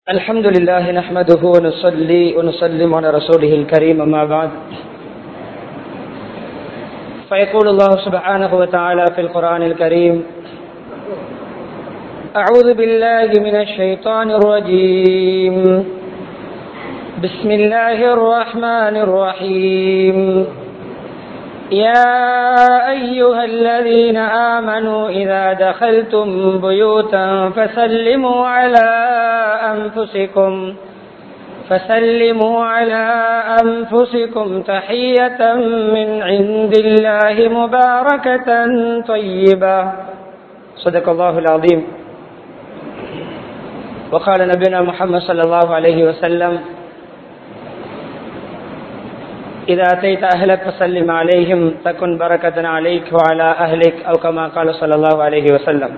الحمد لله نحمده ونصلي ونسلم على رسوله الكريم أما بعد فيقول الله سبحانه وتعالى في القرآن الكريم أعوذ بالله من الشيطان الرجيم بسم الله الرحمن الرحيم يا أيها الذين آمنوا إذا دخلتم بيوتا فسلموا على أنفسكم فسلموا على أنفسكم تحية من عند الله مباركة طيبة صدق الله العظيم وقال نبينا محمد صلى الله عليه وسلم إذا أتيت أهلك فسلم عليهم تكن بركة عليك وعلى أهلك أو كما قال صلى الله عليه وسلم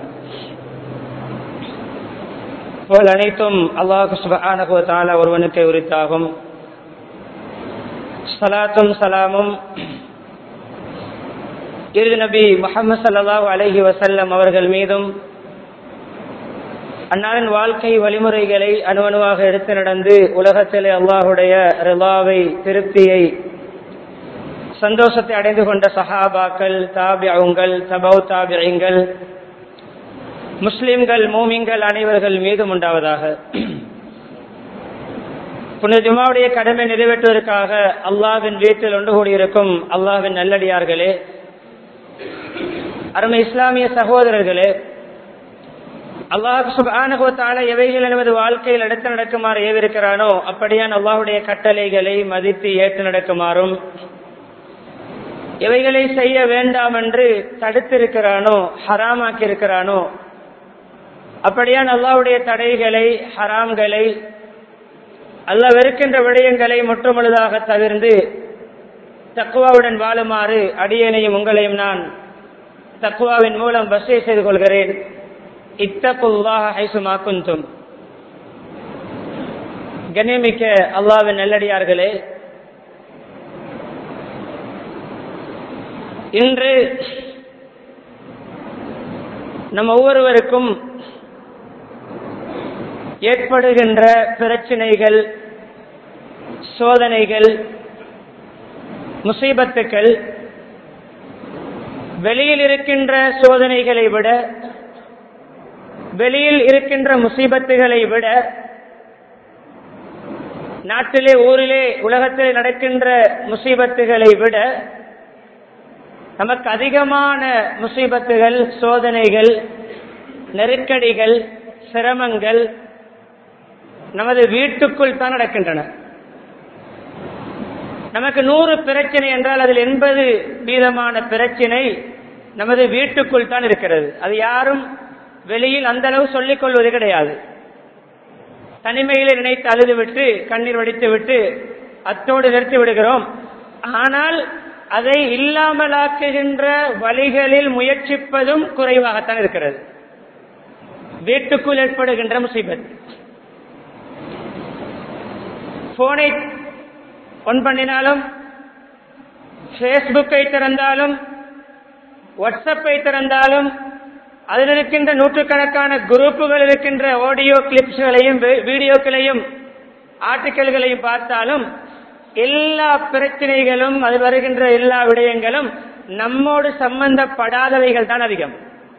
போல் அனைத்தும் அல்லாஹு சுபஹானஹு தாலா ஒருவனுக்கு உரித்தாகும் சலாத்தும் சலாமும் இறுதி நபி முகமது சல்லாஹூ அலஹி வசல்லம் அவர்கள் மீதும் அன்னாரின் வாழ்க்கை வழிமுறைகளை அணுவணுவாக எடுத்து நடந்து உலகத்திலே அல்லாஹுடைய ரிலாவை திருப்தியை சந்தோஷத்தை அடைந்து கொண்ட சஹாபாக்கள் தாபியங்கள் தபௌ தாபியங்கள் முஸ்லிம்கள் மூமிங்கள் அனைவர்கள் மீதும் உண்டாவதாக புனித ஜுமாவுடைய கடமை நிறைவேற்றுவதற்காக அல்லாவின் வீட்டில் ஒன்று கூடியிருக்கும் அல்லாவின் நல்லடியார்களே அருமை இஸ்லாமிய சகோதரர்களே அல்லாஹ் சுபானுகத்தால எவைகள் எனது வாழ்க்கையில் எடுத்து நடக்குமாறு ஏவிருக்கிறானோ அப்படியான் அல்லாஹுடைய கட்டளைகளை மதித்து ஏற்று நடக்குமாறும் எவைகளை செய்ய வேண்டாம் என்று தடுத்திருக்கிறானோ ஹராமாக்கி இருக்கிறானோ அப்படியான் அல்லாவுடைய தடைகளை ஹராம்களை அல்ல வெறுக்கின்ற விடயங்களை முற்றுமுழுதாக தவிர்ந்து தக்குவாவுடன் வாழுமாறு அடியனையும் உங்களையும் நான் தக்குவாவின் மூலம் பஸ்ஸை செய்து கொள்கிறேன் இத்தகுல்லாக ஹைசுமா குந்தும் கண்ணியமிக்க அல்லாவின் நல்லடியார்களே இன்று நம்ம ஒவ்வொருவருக்கும் ஏற்படுகின்ற பிரச்சனைகள் சோதனைகள் முசீபத்துக்கள் வெளியில் இருக்கின்ற சோதனைகளை விட வெளியில் இருக்கின்ற முசீபத்துகளை விட நாட்டிலே ஊரிலே உலகத்திலே நடக்கின்ற முசீபத்துகளை விட நமக்கு அதிகமான முசீபத்துகள் சோதனைகள் நெருக்கடிகள் சிரமங்கள் நமது வீட்டுக்குள் தான் நடக்கின்றன நமக்கு நூறு பிரச்சனை என்றால் அதில் எண்பது வீதமான பிரச்சனை நமது வீட்டுக்குள் தான் இருக்கிறது அது யாரும் வெளியில் அந்த அளவு சொல்லிக் கொள்வது கிடையாது தனிமையில் நினைத்து அழுது விட்டு கண்ணீர் வடித்து விட்டு அத்தோடு நிறுத்தி விடுகிறோம் ஆனால் அதை இல்லாமலாக்குகின்ற வழிகளில் முயற்சிப்பதும் குறைவாகத்தான் இருக்கிறது வீட்டுக்குள் ஏற்படுகின்ற முசீபத் போனை ஒன் பண்ணினாலும் பேஸ்புக்கை திறந்தாலும் வாட்ஸ்அப்பை திறந்தாலும் அதில் இருக்கின்ற நூற்றுக்கணக்கான குரூப்புகள் இருக்கின்ற ஆடியோ கிளிப்ஸ்களையும் வீடியோக்களையும் ஆர்டிக்கல்களையும் பார்த்தாலும் எல்லா பிரச்சனைகளும் அது வருகின்ற எல்லா விடயங்களும் நம்மோடு சம்பந்தப்படாதவைகள் தான் அதிகம்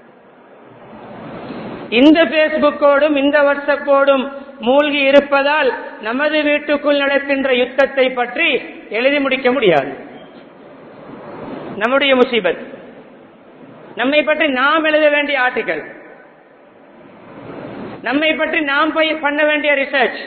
இந்த பேஸ்புக்கோடும் இந்த வாட்ஸ்அப்போடும் மூழ்கி இருப்பதால் நமது வீட்டுக்குள் நடக்கின்ற யுத்தத்தை பற்றி எழுதி முடிக்க முடியாது நம்முடைய முசீபத் நம்மை பற்றி நாம் எழுத வேண்டிய ஆர்டிக்கல் நம்மை பற்றி நாம் போய் பண்ண வேண்டிய ரிசர்ச்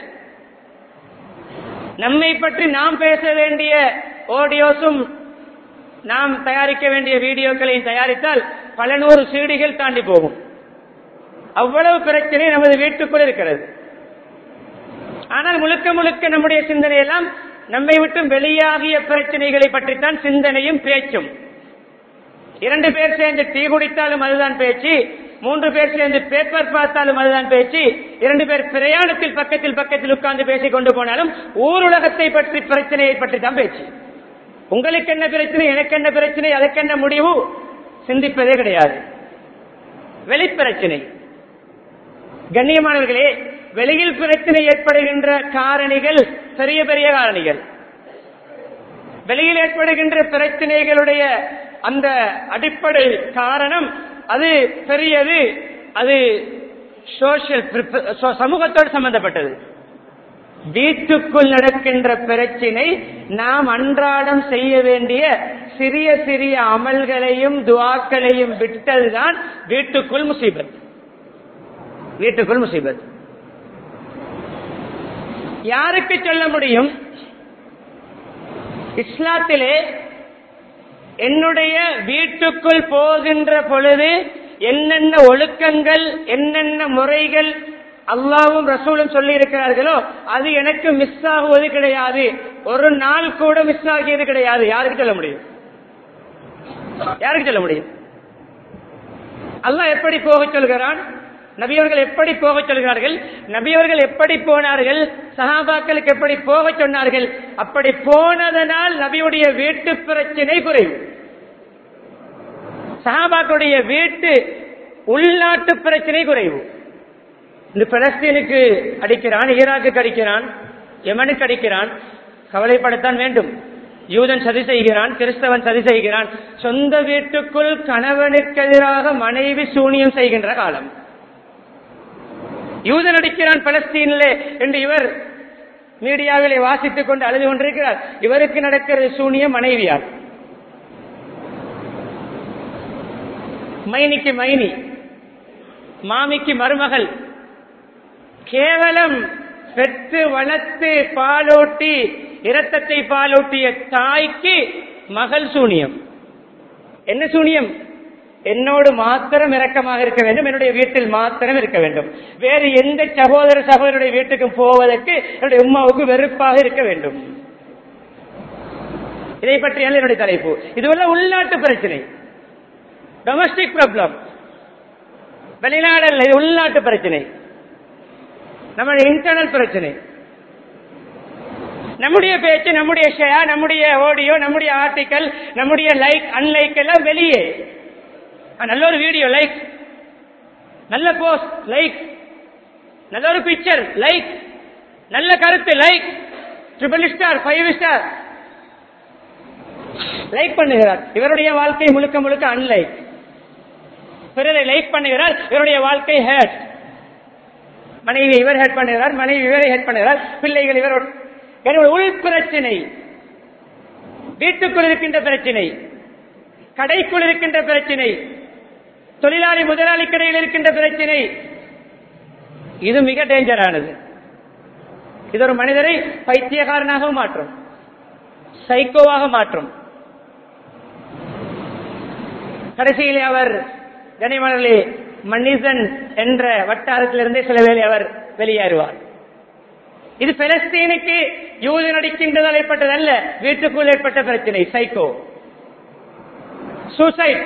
நம்மை பற்றி நாம் பேச வேண்டிய ஆடியோஸும் நாம் தயாரிக்க வேண்டிய வீடியோக்களையும் தயாரித்தால் பல நூறு சீடிகள் தாண்டி போகும் அவ்வளவு பிரச்சனை நமது வீட்டுக்குள் இருக்கிறது ஆனால் முழுக்க முழுக்க நம்முடைய சிந்தனை எல்லாம் நம்மை விட்டு வெளியாகிய பிரச்சனைகளை பற்றித்தான் சிந்தனையும் பேச்சும் இரண்டு பேர் சேர்ந்து டீ குடித்தாலும் அதுதான் பேச்சு மூன்று பேர் சேர்ந்து பேப்பர் பார்த்தாலும் அதுதான் பேச்சு இரண்டு பேர் பிரயாணத்தில் பக்கத்தில் பக்கத்தில் உட்கார்ந்து பேசிக் கொண்டு போனாலும் ஊருலகத்தை பற்றி பிரச்சனையை பற்றி தான் பேச்சு உங்களுக்கு என்ன பிரச்சனை எனக்கு என்ன பிரச்சனை அதற்கு என்ன முடிவு சிந்திப்பதே கிடையாது வெளிப்பிரச்சனை கண்ணியமானவர்களே வெளியில் பிரச்சனை ஏற்படுகின்ற காரணிகள் பெரிய பெரிய காரணிகள் வெளியில் ஏற்படுகின்ற பிரச்சனைகளுடைய அந்த அடிப்படை காரணம் அது பெரியது அது சோசியல் சமூகத்தோடு சம்பந்தப்பட்டது வீட்டுக்குள் நடக்கின்ற பிரச்சினை நாம் அன்றாடம் செய்ய வேண்டிய சிறிய சிறிய அமல்களையும் துவாக்களையும் விட்டதுதான் வீட்டுக்குள் முசீபத் வீட்டுக்குள் முசீபத் யாருக்கு சொல்ல முடியும் இஸ்லாத்திலே என்னுடைய வீட்டுக்குள் போகின்ற பொழுது என்னென்ன ஒழுக்கங்கள் என்னென்ன முறைகள் அல்லாவும் ரசூலும் சொல்லி இருக்கிறார்களோ அது எனக்கு மிஸ் ஆகுவது கிடையாது ஒரு நாள் கூட மிஸ் ஆகியது கிடையாது யாருக்கு சொல்ல முடியும் யாருக்கு சொல்ல முடியும் அல்லாஹ் எப்படி போக சொல்கிறான் நபியவர்கள் எப்படி போக சொல்கிறார்கள் நபியவர்கள் எப்படி போனார்கள் சஹாபாக்களுக்கு எப்படி போக சொன்னார்கள் அப்படி போனதனால் நபியுடைய வீட்டு பிரச்சனை குறைவு சஹாபாக்களுடைய வீட்டு உள்நாட்டு பிரச்சனை குறைவு இந்த பலஸ்தீனுக்கு அடிக்கிறான் ஈராக்கு அடிக்கிறான் யமனுக்கு அடிக்கிறான் கவலைப்படத்தான் வேண்டும் யூதன் சதி செய்கிறான் கிறிஸ்தவன் சதி செய்கிறான் சொந்த வீட்டுக்குள் கணவனுக்கு எதிராக மனைவி சூனியம் செய்கின்ற காலம் யூதன் அடிக்கிறான் பலஸ்தீனிலே என்று இவர் மீடியாவிலே வாசித்துக் கொண்டு அழுது கொண்டிருக்கிறார் இவருக்கு நடக்கிறது சூனியம் மனைவியார் மைனிக்கு மைனி மாமிக்கு மருமகள் கேவலம் பெற்று வளர்த்து பாலூட்டி இரத்தத்தை பாலூட்டிய தாய்க்கு மகள் சூனியம் என்ன சூனியம் என்னோடு மாத்திரம் இரக்கமாக இருக்க வேண்டும் என்னுடைய வீட்டில் மாத்திரம் இருக்க வேண்டும் வேறு எந்த சகோதர சகோதரருடைய வீட்டுக்கும் போவதற்கு என்னுடைய உமாவுக்கு வெறுப்பாக இருக்க வேண்டும் இதை பற்றி என்னுடைய தலைப்பு இதுவல்ல உள்நாட்டு பிரச்சனை டொமஸ்டிக் ப்ராப்ளம் வெளிநாடல் இது உள்நாட்டு பிரச்சனை நம்முடைய இன்டர்னல் பிரச்சனை நம்முடைய பேச்சு நம்முடைய ஷேர் நம்முடைய ஆடியோ நம்முடைய ஆர்டிக்கல் நம்முடைய லைக் அன்லைக் எல்லாம் வெளியே நல்ல ஒரு வீடியோ லைக் நல்ல போஸ்ட் லைக் நல்ல ஒரு பிக்சர் லைக் நல்ல கருத்து like triple star five star like பண்ணுகிறார் இவருடைய வாழ்க்கை முழுக்க முழுக்க அன்லைக் பிறரை லைக் பண்ணுகிறார் இவருடைய வாழ்க்கை ஹேட் மனைவி இவர் ஹேட் பண்ணுகிறார் மனைவி இவரை ஹேட் பண்ணுகிறார் பிள்ளைகள் இவர் எனவே உள் பிரச்சனை வீட்டுக்குள் இருக்கின்ற பிரச்சனை கடைக்குள் இருக்கின்ற பிரச்சனை தொழிலாளி முதலாளி கடையில் இருக்கின்ற பிரச்சனை இது மிக டேஞ்சரானது இது ஒரு மனிதரை பைத்தியகாரனாக மாற்றும் சைக்கோவாக மாற்றும் கடைசியிலே அவர் கனிமணலே மன்னிசன் என்ற வட்டாரத்திலிருந்தே சில வேலை அவர் வெளியேறுவார் இது பெலஸ்தீனுக்கு யூது நடிக்கின்றதால் ஏற்பட்டதல்ல வீட்டுக்குள் ஏற்பட்ட பிரச்சனை சைக்கோ சூசைட்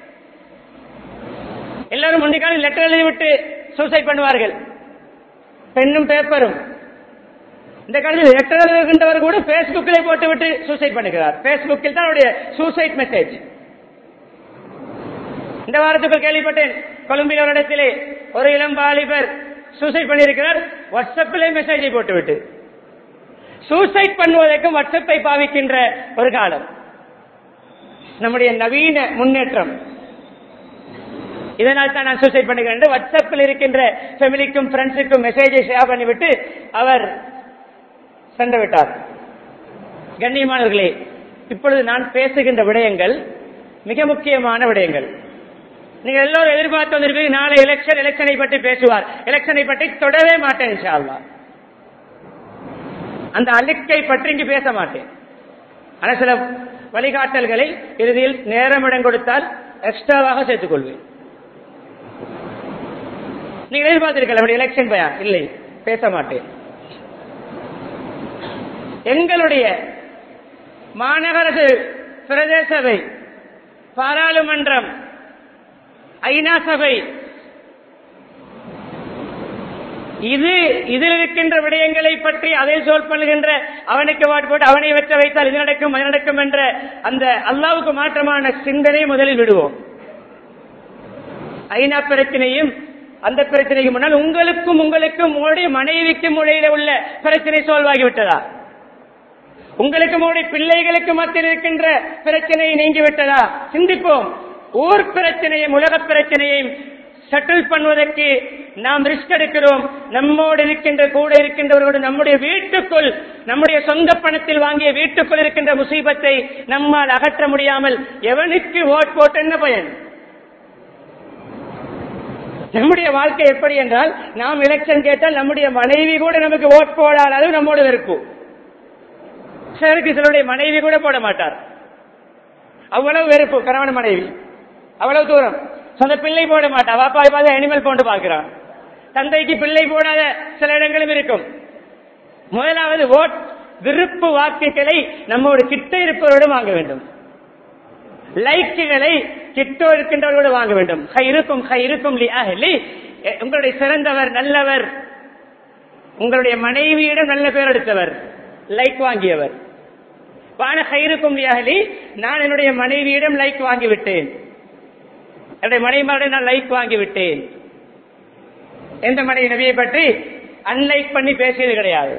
எல்லாரும் முந்திக்கால லெட்டர் எழுதிவிட்டு சூசைட் பண்ணுவார்கள் பெண்ணும் பேப்பரும் இந்த காலத்தில் லெட்டர் எழுதுகின்றவர் கூட பேஸ்புக்கிலே போட்டுவிட்டு சூசைட் பண்ணுகிறார் பேஸ்புக்கில் தான் அவருடைய சூசைட் மெசேஜ் இந்த வாரத்துக்கு கேள்விப்பட்டேன் கொழும்பில் ஒரு இடத்திலே ஒரு இளம் வாலிபர் சூசைட் பண்ணியிருக்கிறார் வாட்ஸ்அப்பிலே மெசேஜை போட்டுவிட்டு சூசைட் பண்ணுவதற்கும் வாட்ஸ்அப்பை பாவிக்கின்ற ஒரு காலம் நம்முடைய நவீன முன்னேற்றம் இதனால் தான் நான் சூசைட் பண்ணுகிறேன் வாட்ஸ்அப்பில் இருக்கின்ற ஃபேமிலிக்கும் ஃப்ரெண்ட்ஸுக்கும் மெசேஜை ஷேர் பண்ணிவிட்டு அவர் சென்று விட்டார் கண்ணியமானவர்களே இப்பொழுது நான் பேசுகின்ற விடயங்கள் மிக முக்கியமான விடயங்கள் நீங்க எல்லோரும் எதிர்பார்த்து வந்திருப்பீங்க நாளை எலெக்ஷன் எலெக்ஷனை பற்றி பேசுவார் எலெக்ஷனை பற்றி தொடவே மாட்டேன் இன்ஷா அல்லாஹ். அந்த அழுக்கை பற்றி இங்கு பேச மாட்டேன் ஆனா சில வழிகாட்டல்களை இறுதியில் நேரம் இடம் கொடுத்தால் எக்ஸ்ட்ராவாக சேர்த்துக் கொள்வேன் நீங்க எதிர்பார்த்திருக்கலாம் எலெக்ஷன் பயா இல்லை பேச மாட்டேன் எங்களுடைய மாநகர பிரதேச சபை பாராளுமன்றம் ஐநா சபை இது இதில் இருக்கின்ற விடயங்களை பற்றி அதை சொல் பண்ணுகின்ற அவனுக்கு வாட்டு போட்டு அவனை வெற்ற வைத்தால் இது நடக்கும் அது நடக்கும் என்ற அந்த அல்லாவுக்கு மாற்றமான சிந்தனை முதலில் விடுவோம் ஐநா பிரச்சனையும் அந்த பிரச்சனைக்கு முன்னால் உங்களுக்கும் உங்களுக்கும் உங்களுடைய மனைவிக்கும் இடையில உள்ள பிரச்சனை சோல்வாகி விட்டதா உங்களுக்கு உங்களுடைய பிள்ளைகளுக்கு மத்தியில் இருக்கின்ற பிரச்சனை நீங்கி விட்டதா சிந்திப்போம் ஊர் பிரச்சனையும் உலக பிரச்சனையும் செட்டில் பண்ணுவதற்கு நாம் ரிஸ்க் எடுக்கிறோம் நம்மோடு இருக்கின்ற கூட இருக்கின்றவர்களோடு நம்முடைய வீட்டுக்குள் நம்முடைய சொந்த பணத்தில் வாங்கிய வீட்டுக்குள் இருக்கின்ற முசீபத்தை நம்மால் அகற்ற முடியாமல் எவனுக்கு ஓட் போட்டு என்ன பயன் நம்முடைய வாழ்க்கை எப்படி என்றால் நாம் எலெக்ஷன் கேட்டால் நம்முடைய மனைவி கூட நமக்கு ஓட் போடாத அளவு நம்மோடு வெறுப்பு சிலருக்கு சிலருடைய மனைவி கூட போட மாட்டார் அவ்வளவு வெறுப்பு கணவன் மனைவி அவ்வளவு தூரம் சொந்த பிள்ளை போட மாட்டா பாப்பா பார்த்து அனிமல் போட்டு பார்க்கிறான் தந்தைக்கு பிள்ளை போடாத சில இடங்களும் இருக்கும் முதலாவது ஓட் விருப்பு வாக்குகளை நம்மோடு கிட்ட இருப்பவரோடு வாங்க வேண்டும் லைக்குகளை கிட்டோ இருக்கின்றவர்களோடு வாங்க வேண்டும் இருக்கும் இருக்கும் உங்களுடைய சிறந்தவர் நல்லவர் உங்களுடைய மனைவியிடம் நல்ல பேர் எடுத்தவர் லைக் வாங்கியவர் வான ஹைருக்கும் லியாஹலி நான் என்னுடைய மனைவியிடம் லைக் வாங்கிவிட்டேன் என்னுடைய மனைவியோட நான் லைக் வாங்கிவிட்டேன் எந்த மனைவி நபியை பற்றி அன்லைக் பண்ணி பேசியது கிடையாது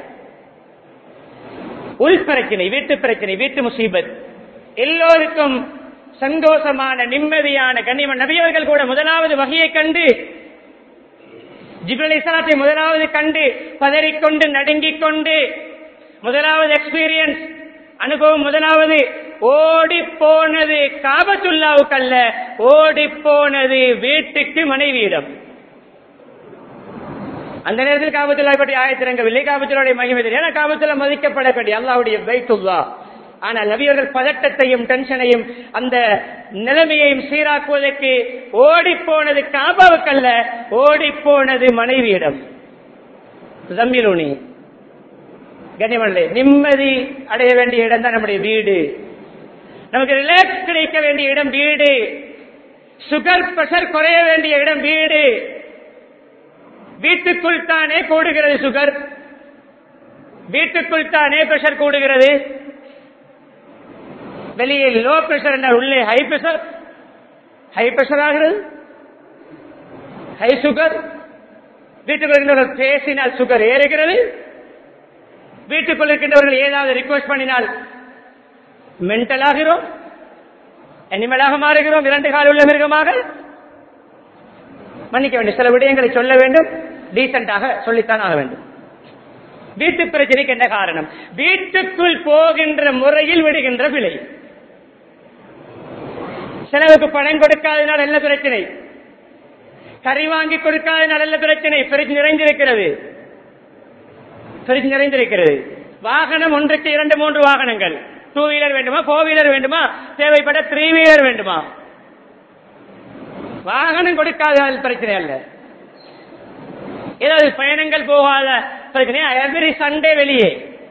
உள் பிரச்சனை வீட்டு பிரச்சனை வீட்டு முசீபத் எல்லோருக்கும் சந்தோஷமான நிம்மதியான கண்ணியமன் நபியவர்கள் கூட முதலாவது வகையை கண்டு ஜிபுல் இஸ்லாத்தை முதலாவது கண்டு பதறிக்கொண்டு நடுங்கிக் கொண்டு முதலாவது எக்ஸ்பீரியன்ஸ் அனுபவம் முதலாவது ஓடி போனது காபத்துல்லாவுக்கு அல்ல ஓடி போனது வீட்டுக்கு மனைவியிடம் அந்த நேரத்தில் காபத்துல்லா பற்றி ஆயத்திரங்கவில்லை காபத்துடைய மகிமை தெரியும் காபத்துல மதிக்கப்படக்கூடிய அல்லாவுடைய பைத்துல்லா ஆனால் நபியர்கள் பதட்டத்தையும் டென்ஷனையும் அந்த நிலைமையையும் சீராக்குவதற்கு ஓடி போனது காபாவுக்கல்ல ஓடி போனது மனைவியிடம் ஜம்மிலுனி கனிமல்லே நிம்மதி அடைய வேண்டிய இடம் தான் நம்முடைய வீடு நமக்கு ரிலாக்ஸ் கிடைக்க வேண்டிய இடம் வீடு சுகர் பிரஷர் குறைய வேண்டிய இடம் வீடு வீட்டுக்குள் தானே கூடுகிறது சுகர் வீட்டுக்குள் தானே பிரஷர் கூடுகிறது வெளியே லோ பிரஷர் என்றால் உள்ளே ஹை பிரஷர் ஹை பிரஷர் ஆகிறது ஹை சுகர் வீட்டுக்குள் பேசினால் சுகர் ஏறுகிறது வீட்டுக்குள் இருக்கின்றவர்கள் ஏதாவது ரிக்வஸ்ட் பண்ணினால் மென்டல் ஆகிறோம் அனிமலாக மாறுகிறோம் இரண்டு கால உள்ள மிருகமாக மன்னிக்க வேண்டும் சில விடயங்களை சொல்ல வேண்டும் டீசென்டாக சொல்லித்தான் ஆக வேண்டும் வீட்டு பிரச்சனைக்கு என்ன காரணம் வீட்டுக்குள் போகின்ற முறையில் விடுகின்ற விலை செலவுக்கு பணம் கொடுக்காதனால் என்ன பிரச்சனை கறி வாங்கி கொடுக்காதனால் என்ன பிரச்சனை பிரிட்ஜ் நிறைந்திருக்கிறது பிரிட்ஜ் நிறைந்திருக்கிறது வாகனம் ஒன்றுக்கு இரண்டு மூன்று வாகனங்கள் டூ வீலர் வேண்டுமா போர் வீலர் வேண்டுமா தேவைப்பட த்ரீ வீலர் வேண்டுமா வாகனம் கொடுக்காத பிரச்சனை அல்ல ஏதாவது பயணங்கள் போகாத பிரச்சனை எவ்ரி சண்டே வெளியே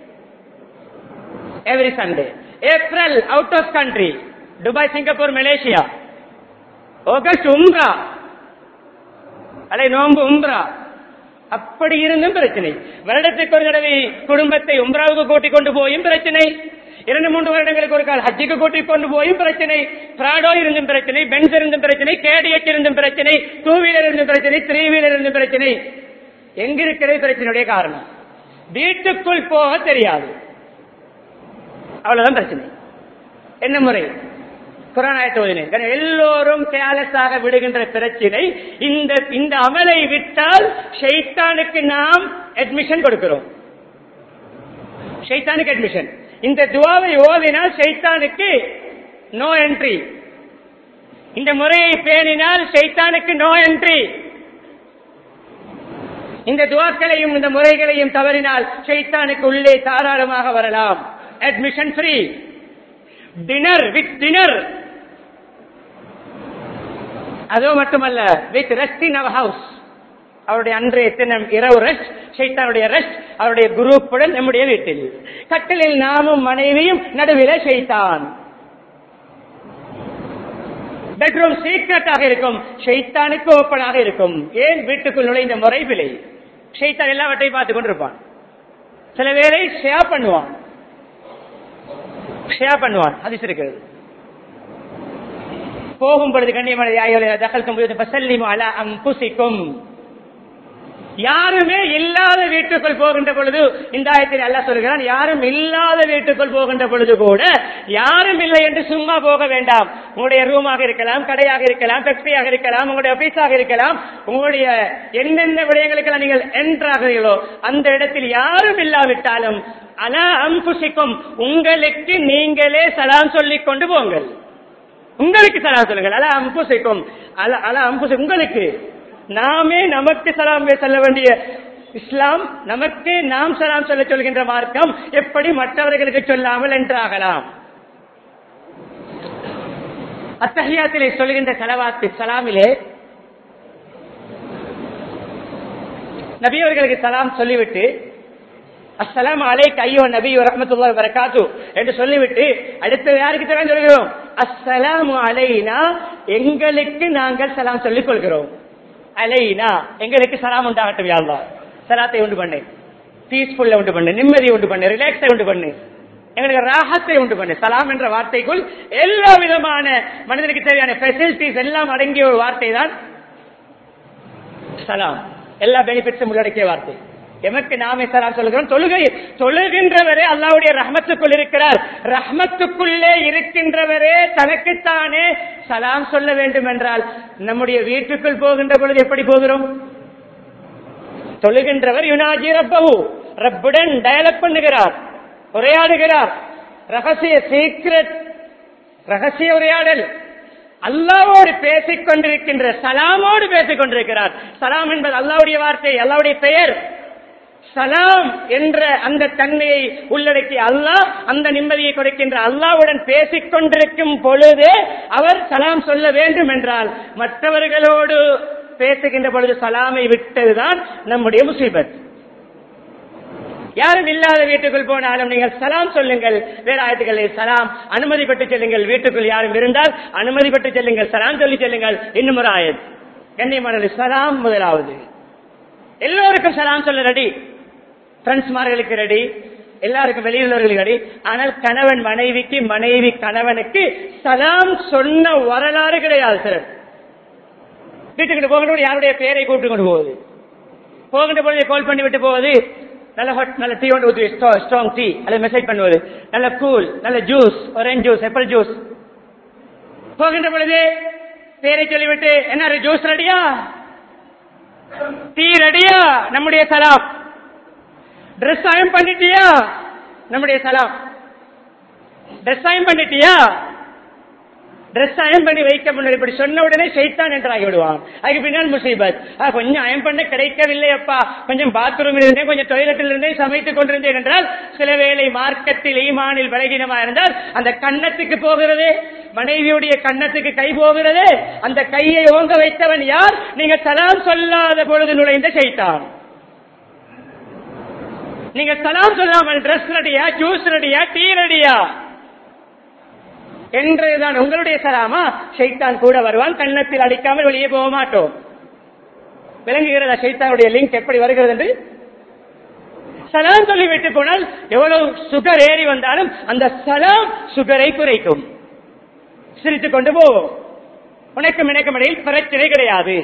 every Sunday April out of country Dubai Singapore Malaysia August உம்ரா அலை நோம்பு உம்ரா அப்படி இருந்தும் பிரச்சனை வருடத்துக்கு ஒரு தடவை குடும்பத்தை உம்ராவுக்கு கூட்டிக் கொண்டு போயும் பிரச்சனை இரண்டு மூன்று வருடங்களுக்கு ஒரு கால் ஹஜ்ஜுக்கு கூட்டிக் கொண்டு போயும் பிரச்சனை பிராடோ இருந்தும் பிரச்சனை பென்ஸ் இருந்தும் பிரச்சனை கேடிஎச் இருந்தும் பிரச்சனை டூ வீலர் இருந்தும் பிரச்சனை த்ரீ வீலர் இருந்தும் பிரச்சனை எங்க இருக்கிறது பிரச்சனையுடைய காரணம் வீட்டுக்குள் போக தெரியாது அவ்வளவுதான் பிரச்சனை என்ன முறை குரானாயத்தோதினேன் எல்லோரும் கேலஸாக விடுகின்ற பிரச்சனை இந்த இந்த அமலை விட்டால் ஷைத்தானுக்கு நாம் அட்மிஷன் கொடுக்கிறோம் ஷைத்தானுக்கு அட்மிஷன் இந்த துவாவை ஓதினால் ஷைத்தானுக்கு நோ என்ட்ரி இந்த முறையை பேணினால் ஷைத்தானுக்கு நோ என்ட்ரி இந்த துவாக்களையும் இந்த முறைகளையும் தவறினால் ஷைத்தானுக்கு உள்ளே தாராளமாக வரலாம் admission free dinner with dinner அதோ மட்டுமல்ல with rest in our house அவருடைய அன்றைய தினம் இரவு ரெஸ்ட் ஷைத்தானுடைய ரெஸ்ட் அவருடைய குரூப்புடன் நம்முடைய வீட்டில் கட்டிலில் நாமும் மனைவியும் நடுவில ஷைத்தான் பெட்ரூம் சீக்கிரட்டாக இருக்கும் ஷைத்தானுக்கு ஓப்பனாக இருக்கும் ஏன் வீட்டுக்குள் நுழைந்த முறை விலை ஷைத்தான் எல்லாவற்றையும் பார்த்துக் கொண்டிருப்பான் சில பேரை ஷேர் பண்ணுவான் ஷேர் பண்ணுவான் அது இருக்கிறது போகும் பொழுது கண்ணியமான தகல் பசல்லிமு அலா அம்புசிக்கும் யாருமே இல்லாத வீட்டுக்குள் போகின்ற பொழுது இந்த ஆயத்தில் அல்ல சொல்கிறான் யாரும் இல்லாத வீட்டுக்குள் போகின்ற பொழுது கூட யாரும் இல்லை என்று சும்மா போக வேண்டாம் உங்களுடைய ரூமாக இருக்கலாம் கடையாக இருக்கலாம் ஃபேக்டரியாக இருக்கலாம் உங்களுடைய ஆபீஸாக இருக்கலாம் உங்களுடைய என்னென்ன விடயங்களுக்கெல்லாம் நீங்கள் என்றாகிறீர்களோ அந்த இடத்தில் யாரும் இல்லாவிட்டாலும் அலா அம்புசிக்கும் உங்களுக்கு நீங்களே சலாம் சொல்லிக் கொண்டு போங்கள் உங்களுக்கு சலாம் சொல்லுங்கள் அலா அம்புசிக்கும் அல அலா அம்புசி உங்களுக்கு நாமே நமக்கு சலாம் சொல்ல வேண்டிய இஸ்லாம் நமக்கு நாம் சலாம் சொல்ல சொல்கின்ற மார்க்கம் எப்படி மற்றவர்களுக்கு சொல்லாமல் என்றாகலாம் அத்தகையாத்திலே சொல்கின்ற செலவாத்து சலாமிலே நபியவர்களுக்கு சலாம் சொல்லிவிட்டு அஸ்ஸலாம் அலைக் ஐயோ நபி வரமத்துல்லா வரகாத்து என்று சொல்லிவிட்டு அடுத்து யாருக்கு சலாம் சொல்கிறோம் அஸ்ஸலாமு அலைனா எங்களுக்கு நாங்கள் சலாம் சொல்லிக் கொள்கிறோம் அலைனா எங்களுக்கு சலாம் உண்டாகட்டும் யாழ்லா சலாத்தை உண்டு பண்ணு பீஸ்ஃபுல்ல உண்டு பண்ணு நிம்மதியை உண்டு பண்ணு ரிலாக்ஸை உண்டு பண்ணு எங்களுக்கு ராகத்தை உண்டு பண்ணு சலாம் என்ற வார்த்தைக்குள் எல்லா விதமான மனிதனுக்கு தேவையான பெசிலிட்டிஸ் எல்லாம் அடங்கிய ஒரு வார்த்தை தான் சலாம் எல்லா பெனிஃபிட்ஸும் உள்ளடக்கிய வார்த்தை எமக்கு நாமே சலாம் சொல்கிறோம் தொழுகை தொழுகின்றவரே அல்லாவுடைய ரஹமத்துக்குள் இருக்கிறார் ரஹமத்துக்குள்ளே இருக்கின்றவரே தனக்குத்தானே சலாம் சொல்ல வேண்டும் என்றால் நம்முடைய வீட்டுக்குள் போகின்ற பொழுது எப்படி போகிறோம் தொழுகின்றவர் யுனாஜி ரப்பவு ரப்புடன் டயலாக் பண்ணுகிறார் உரையாடுகிறார் ரகசிய சீக்ரெட் ரகசிய உரையாடல் அல்லாவோடு பேசிக் கொண்டிருக்கின்ற சலாமோடு பேசிக் கொண்டிருக்கிறார் சலாம் என்பது அல்லாவுடைய வார்த்தை அல்லாவுடைய பெயர் சலாம் என்ற அந்த தன்மையை உள்ளடக்கிய அல்லாஹ் அந்த நிம்மதியை கொடுக்கின்ற அல்லாவுடன் பேசிக் கொண்டிருக்கும் பொழுது அவர் சலாம் சொல்ல வேண்டும் என்றால் மற்றவர்களோடு பேசுகின்ற பொழுது சலாமை விட்டதுதான் நம்முடைய முசீபத் யாரும் இல்லாத வீட்டுக்குள் போனாலும் நீங்கள் சலாம் சொல்லுங்கள் வேற ஆயத்துக்களில் சலாம் அனுமதி பெற்று செல்லுங்கள் வீட்டுக்குள் யாரும் இருந்தால் அனுமதி பெற்று செல்லுங்கள் சலாம் சொல்லி செல்லுங்கள் இன்னும் ஒரு ஆயத் கண்ணியமான சலாம் முதலாவது எல்லோருக்கும் சலாம் சொல்ல ரெடி பிரெண்ட்ஸ்மார்களுக்கு ரெடி எல்லாருக்கும் வெளியுள்ளவர்களுக்கு ரெடி ஆனால் கணவன் மனைவிக்கு மனைவி கணவனுக்கு சலாம் சொன்ன வரலாறு கிடையாது சார் வீட்டுக்கு போகின்ற யாருடைய பெயரை கூப்பிட்டு கொண்டு போகுது போகின்ற பொழுது கால் பண்ணி விட்டு போவது நல்ல hot- நல்ல டீ ஒன்று ஊற்றி ஸ்ட்ராங் டீ அல்லது மெசேஜ் பண்ணுவது நல்ல கூல் நல்ல juice orange juice apple juice போகின்ற பொழுது பேரை சொல்லிவிட்டு என்ன ஜூஸ் ரெடியா டீ ரெடியா நம்முடைய சலாம் ட்ரெஸ் அயம் பண்ணிட்டியா நம்முடைய சலாம் ட்ரெஸ் அயம் பண்ணிட்டியா ட்ரெஸ் அயம் பண்ணி வைக்க முன்னாடி இப்படி சொன்ன உடனே சைத்தான் என்று ஆகி விடுவான் அதுக்கு பின்னால் முசீபத் ஆ, கொஞ்சம் அயம் பண்ண கிடைக்கவில்லை அப்பா கொஞ்சம் பாத்ரூம் இருந்தேன் கொஞ்சம் டாய்லெட்டில் இருந்தே சமைத்துக் கொண்டிருந்தேன் என்றால் சில வேளை மார்க்கத்தில் ஈமானில் பலகீனமா இருந்தால் அந்த கன்னத்துக்கு போகிறது மனைவியுடைய கன்னத்துக்கு கை போகிறது அந்த கையை ஓங்க வைத்தவன் யார் நீங்க சலாம் சொல்லாத பொழுது நுழைந்த சைத்தான் நீங்க சலாம் சொல்லாமல் ட்ரெஸ் ரெடியா ஜூஸ் ரெடியா டீ ரெடியா என்றுதான் உங்களுடைய சலாமா ஷைத்தான் கூட வருவான் கன்னத்தில் அடிக்காமல் வெளியே போக மாட்டோம் விளங்குகிறதா ஷைத்தானுடைய லிங்க் எப்படி வருகிறது என்று சலாம் சொல்லி விட்டு போனால் எவ்வளவு சுகர் ஏறி வந்தாலும் அந்த சலாம் சுகரை குறைக்கும் சிரித்துக் கொண்டு போவோம் உனக்கும் எனக்கும் இடையில் பிரச்சனை கிடையாது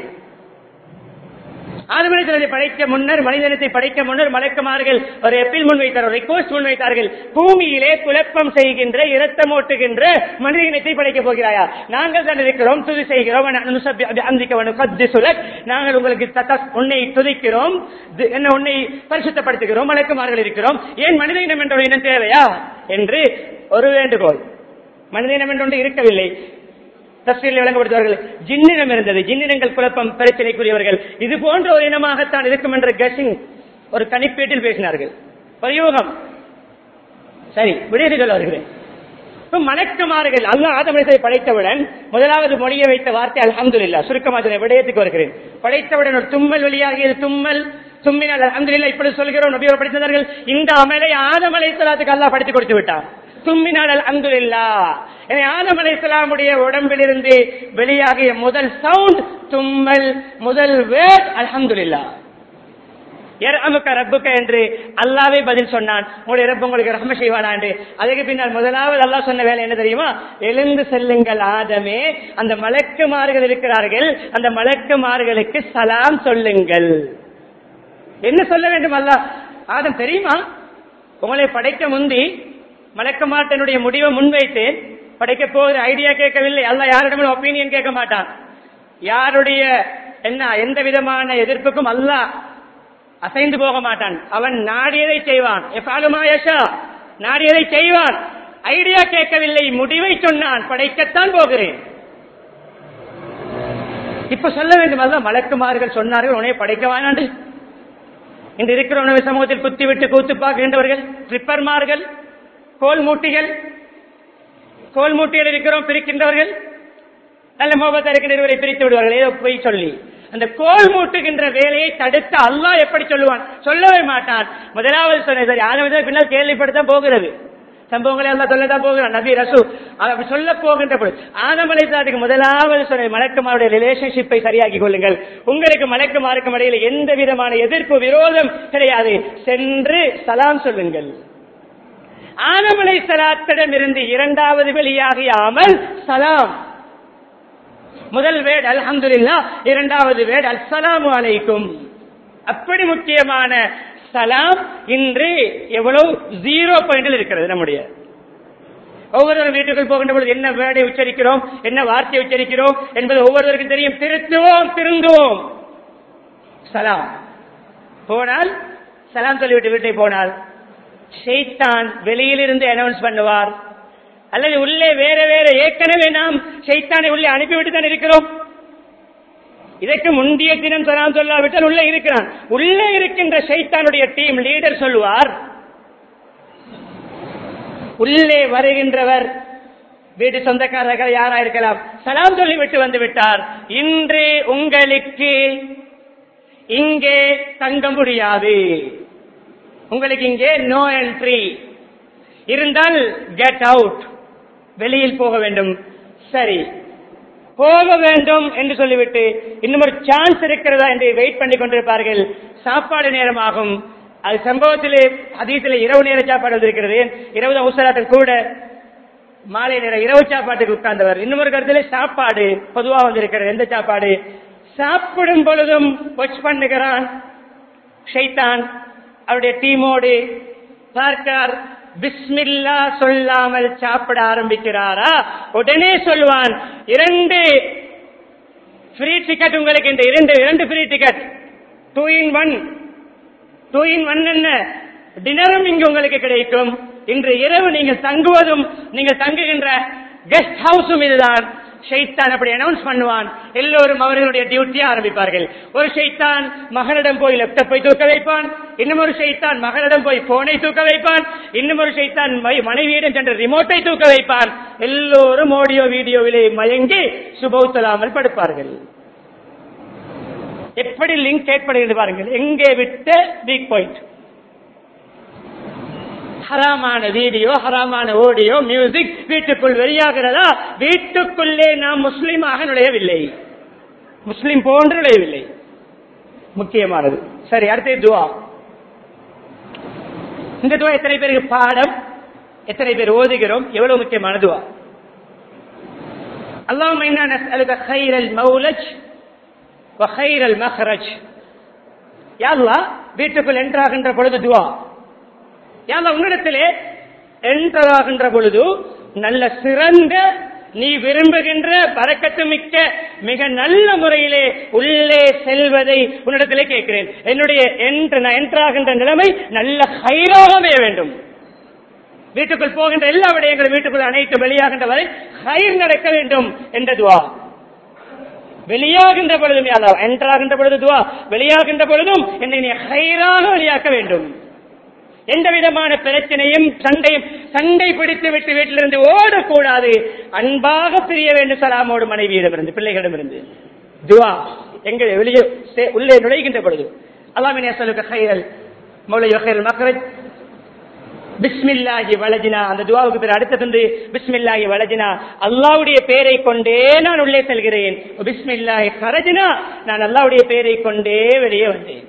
ஆதமனிதனை படைக்க முன்னர் மனிதனத்தை படைக்க முன்னர் மலக்குமார்கள் ஒரு எப்பீல் முன்வைத்தார்கள் ரிக்வஸ்ட் முன்வைத்தார்கள் பூமியிலே குழப்பம் செய்கின்ற இரத்தமோட்டுகின்ற மனித இனத்தை படைக்கப் போகிறாயா நாங்கள் தான் இருக்கிறோம் துதி செய்கிறோம் அந்திக்கவனு கத்து சுலக் நாங்கள் உங்களுக்கு தத்த- உன்னை துதிக்கிறோம் தி- என்ன உன்னை பரிசுத்தப்படுத்துகிறோம் மலக்குமார்கள் இருக்கிறோம் ஏன் மனித இனம் என்ற ஒரு இனம் தேவையா என்று ஒரு வேண்டுகோள் மனித இனம் என்று ஒன்று இருக்கவில்லை தஸ்வீரில் விளங்கப்படுத்துவார்கள் ஜின்னினம் இருந்தது ஜின்னினங்கள் குழப்பம் பிரச்சனைக்குரியவர்கள் இது போன்ற ஒரு இனமாகத்தான் இருக்கும் என்ற கசிங் ஒரு கணிப்பீட்டில் பேசினார்கள் ஒரு யூகம் சரி விடுதலை சொல்ல வருகிறேன் இப்ப மணக்குமார்கள் அல்லாஹ் ஆதமனிசை படைத்தவுடன் முதலாவது மொழியை வைத்த வார்த்தை அல்ஹம்துலில்லாஹ் சுருக்கமாக சொல்ல விடயத்துக்கு வருகிறேன் படைத்தவுடன் ஒரு தும்மல் வெளியாகியது தும்மல் தும்மினால் அல்ஹம்துலில்லாஹ் இப்படி சொல்கிறோம் நபியோர் படித்தவர்கள் இந்த அமலை ஆதம் அலைஹிஸ்ஸலாத்துக்கு அல்லாஹ் படித்து கொடுத்து விட்டான் தும்மினால் அல்ஹம்துலில்லாஹ் எனவே ஆதம் அலைஹிஸ்ஸலாமுடைய உடம்பிலிருந்து வெளியாகிய முதல் சவுண்ட் தும்மல் முதல் வேர்ட் அல்ஹம்துலில்லாஹ் எரமுக்க ரப்புக்க என்று அல்லாவே பதில் சொன்னான் உங்களுடைய ரப்பு உங்களுக்கு ரஹ்ம செய்வானா என்று அதுக்கு பின்னால் முதலாவது அல்லாஹ் சொன்ன வேலை என்ன தெரியுமா எழுந்து செல்லுங்கள் ஆதமே அந்த மலக்குமார்கள் இருக்கிறார்கள் அந்த மலக்குமார்களுக்கு சலாம் சொல்லுங்கள் என்ன சொல்ல வேண்டும் அல்ல ஆதம் தெரியுமா உங்களை படைக்க முந்தி மலக்கமாட்டனுடைய முடிவை முன்வைத்தேன் படைக்க போகிற ஐடியா கேட்கவில்லை அல்ல யாரிடமும் ஒப்பீனியன் கேட்க மாட்டான் யாருடைய என்ன எந்த விதமான எதிர்ப்புக்கும் அல்லாஹ் அசைந்து போக மாட்டான் அவன் நாடியதை செய்வான் எஃபாலுமா யஷா நாடியதை செய்வான் ஐடியா கேட்கவில்லை முடிவை சொன்னான் படைக்கத்தான் போகிறேன் இப்ப சொல்ல வேண்டும் அல்ல மலக்குமார்கள் சொன்னார்கள் உன்னை படைக்க வேணாண்டு இன்று இருக்கிற உணவு சமூகத்தில் குத்தி விட்டு கூத்து பார்க்கின்றவர்கள் ட்ரிப்பர்மார்கள் கோல் மூட்டிகள் கோல் மூட்டிகள் இருக்கிறோம் பிரிக்கின்றவர்கள் நல்ல மோபத்தா இருக்கின்ற இருவரை பிரித்து விடுவார்கள் ஏதோ போய் சொல்லி அந்த கோல் மூட்டுகின்ற வேலையை தடுத்து அல்லாஹ் எப்படி சொல்லுவான் சொல்லவே மாட்டான் முதலாவது சொன்ன சரி ஆரம்பத்தில் பின்னால் கேள்விப்படத்தான் போகிறது சம்பவங்களை எல்லாம் சொல்லதான் போகிறான் நபி ரசூ அப்படி சொல்ல போகின்ற பொழுது ஆதமலை சாட்டுக்கு முதலாவது சொன்ன மலக்குமாருடைய ரிலேஷன்ஷிப்பை சரியாக்கி கொள்ளுங்கள் உங்களுக்கு மலக்குமாருக்கும் இடையில எந்த விதமான எதிர்ப்பு விரோதம் கிடையாது சென்று சலாம் சொல்லுங்கள் ஆதமலை சலாத்திடம் இருந்து இரண்டாவது வெளியாகிய அமல் சலாம் முதல் வேட் அல்ஹம்துலில்லா இரண்டாவது வேட் அஸ்ஸலாமு அலைக்கும் அப்படி முக்கியமான சலாம் இன்று எவ்வளவு ஜீரோ பாயிண்டில் இருக்கிறது நம்முடைய ஒவ்வொரு வீட்டுக்குள் போகின்ற பொழுது என்ன வேர்டை உச்சரிக்கிறோம் என்ன வார்த்தையை உச்சரிக்கிறோம் என்பது ஒவ்வொருவருக்கும் தெரியும் திருத்துவோம் திருந்துவோம் சலாம் போனால் சலாம் சொல்லிவிட்டு வீட்டை போனால் ஷெய்தான் வெளியிலிருந்து அனௌன்ஸ் பண்ணுவார் அல்லது உள்ளே வேற வேற ஏற்கனவே நாம் ஷைத்தானை உள்ளே அனுப்பிவிட்டு தான் இருக்கிறோம் இதற்கு முந்தைய தினம் சொல்லாம் சொல்லாவிட்டால் உள்ளே இருக்கிறான் உள்ளே இருக்கின்ற ஷைத்தானுடைய டீம் லீடர் சொல்லுவார் உள்ளே வருகின்றவர் வீட்டு சொந்தக்காரர்கள் யாரா இருக்கலாம் சலாம் சொல்லிவிட்டு வந்து விட்டார் இன்று உங்களுக்கு இங்கே தங்க முடியாது உங்களுக்கு இங்கே நோ என்ட்ரி இருந்தால் கெட் அவுட் வெளியில் போக வேண்டும் சரி போக வேண்டும் என்று சொல்லிவிட்டு இன்னும் ஒரு சான்ஸ் இருக்கிறதா என்று வெயிட் பண்ணி கொண்டிருப்பார்கள் சாப்பாடு நேரமாகும் அது சம்பவத்திலே அதீத்திலே இரவு நேர சாப்பாடு வந்திருக்கிறது இரவு அவசரத்தில் கூட மாலை நேரம் இரவு சாப்பாட்டுக்கு உட்கார்ந்தவர் இன்னும் ஒரு கருத்திலே சாப்பாடு பொதுவா வந்திருக்கிறது எந்த சாப்பாடு சாப்பிடும் பொழுதும் வாட்ச் பண்ணுகிறான் ஷைத்தான் அவருடைய டீமோடு பார்க்கார் பிஸ்மில்லா சொல்லாமல் சாப்பிட ஆரம்பிக்கிறாரா உடனே சொல்வான் இரண்டு ஃப்ரீ டிக்கெட் உங்களுக்கு இந்த இரண்டு இரண்டு free ticket two in one two in one என்ன டினரும் இங்கு உங்களுக்கு கிடைக்கும் இன்று இரவு நீங்கள் தங்குவதும் நீங்கள் தங்குகின்ற கெஸ்ட் ஹவுஸும் இதுதான் ஷைத்தான் அப்படி அனௌன்ஸ் பண்ணுவான் எல்லோரும் அவர்களுடைய டியூட்டியை ஆரம்பிப்பார்கள் ஒரு ஷைத்தான் மகனிடம் போய் லேப்டாப்பை தூக்க வைப்பான் இன்னும் ஒரு ஷைத்தான் மகனிடம் போய் போனை தூக்க வைப்பான் இன்னும் ஒரு ஷைத்தான் மை- மனைவியிடம் சென்ற ரிமோட்டை தூக்க வைப்பான் எல்லோரும் ஆடியோ வீடியோவிலே மயங்கி சுபௌத்தலாமல் படுப்பார்கள் எப்படி லிங்க் ஏற்படுகிறது பாருங்கள் எங்கே விட்ட வீக் பாயிண்ட் ஹராமான வீடியோ ஹராமான ஆடியோ மியூசிக் வீட்டுக்குள் வெளியாகிறதா வீட்டுக்குள்ளே நாம் முஸ்லீமாக நுழையவில்லை முஸ்லிம் போன்று நுழையவில்லை முக்கியமானது சரி அடுத்த துவா இந்த துவா எத்தனை பேருக்கு பாடம் எத்தனை பேர் ஓதுகிறோம் எவ்வளவு முக்கியமான துவா اللهم انا نسالك خير المولج وخير المخرج யா அல்லாஹ் வீட்டுக்குள் என்றாகின்ற பொழுது துவா யா அல்லாஹ் உன்னிடத்திலே என்றாகின்ற பொழுது நல்ல சிறந்த நீ விரும்புகின்ற பறக்கத்து மிக்க மிக நல்ல முறையிலே உள்ளே செல்வதை உன்னிடத்திலே கேட்கிறேன் என்னுடைய என்று நான் என்றாகின்ற நிலைமை நல்ல ஹைராக அமைய வேண்டும் வீட்டுக்குள் போகின்ற எல்லா விடயங்களும் வீட்டுக்குள் அனைத்து வெளியாகின்ற வரை ஹைர் நடக்க வேண்டும் என்ற துவா வெளியாகின்ற பொழுதும் யா அல்லாஹ் என்றாகின்ற பொழுது துவா வெளியாகின்ற பொழுதும் என்னை நீ ஹைராக வெளியாக்க வேண்டும் எந்த விதமான பிரச்சனையும் சண்டையும் சண்டை பிடித்து விட்டு வீட்டிலிருந்து ஓடக்கூடாது அன்பாக பிரிய வேண்டும் சலாமோடு மனைவியிடமிருந்து பிள்ளைகளிடமிருந்து துவா எங்க வெளியே சே- உள்ளே நுழைகின்ற பொழுது அல்லாமின் சொல்லுக்கு ஹைரல் மௌலை ஹைரல் மக்ரஜ் பிஸ்மில்லாஹி வலஜினா அந்த துவாவுக்கு பேர் அடுத்தது பிஸ்மில்லாஹி வலஜினா அல்லாவுடைய பெயரை கொண்டே நான் உள்ளே செல்கிறேன் பிஸ்மில்லாஹி கரஜினா நான் அல்லாவுடைய பெயரை கொண்டே வெளியே வந்தேன்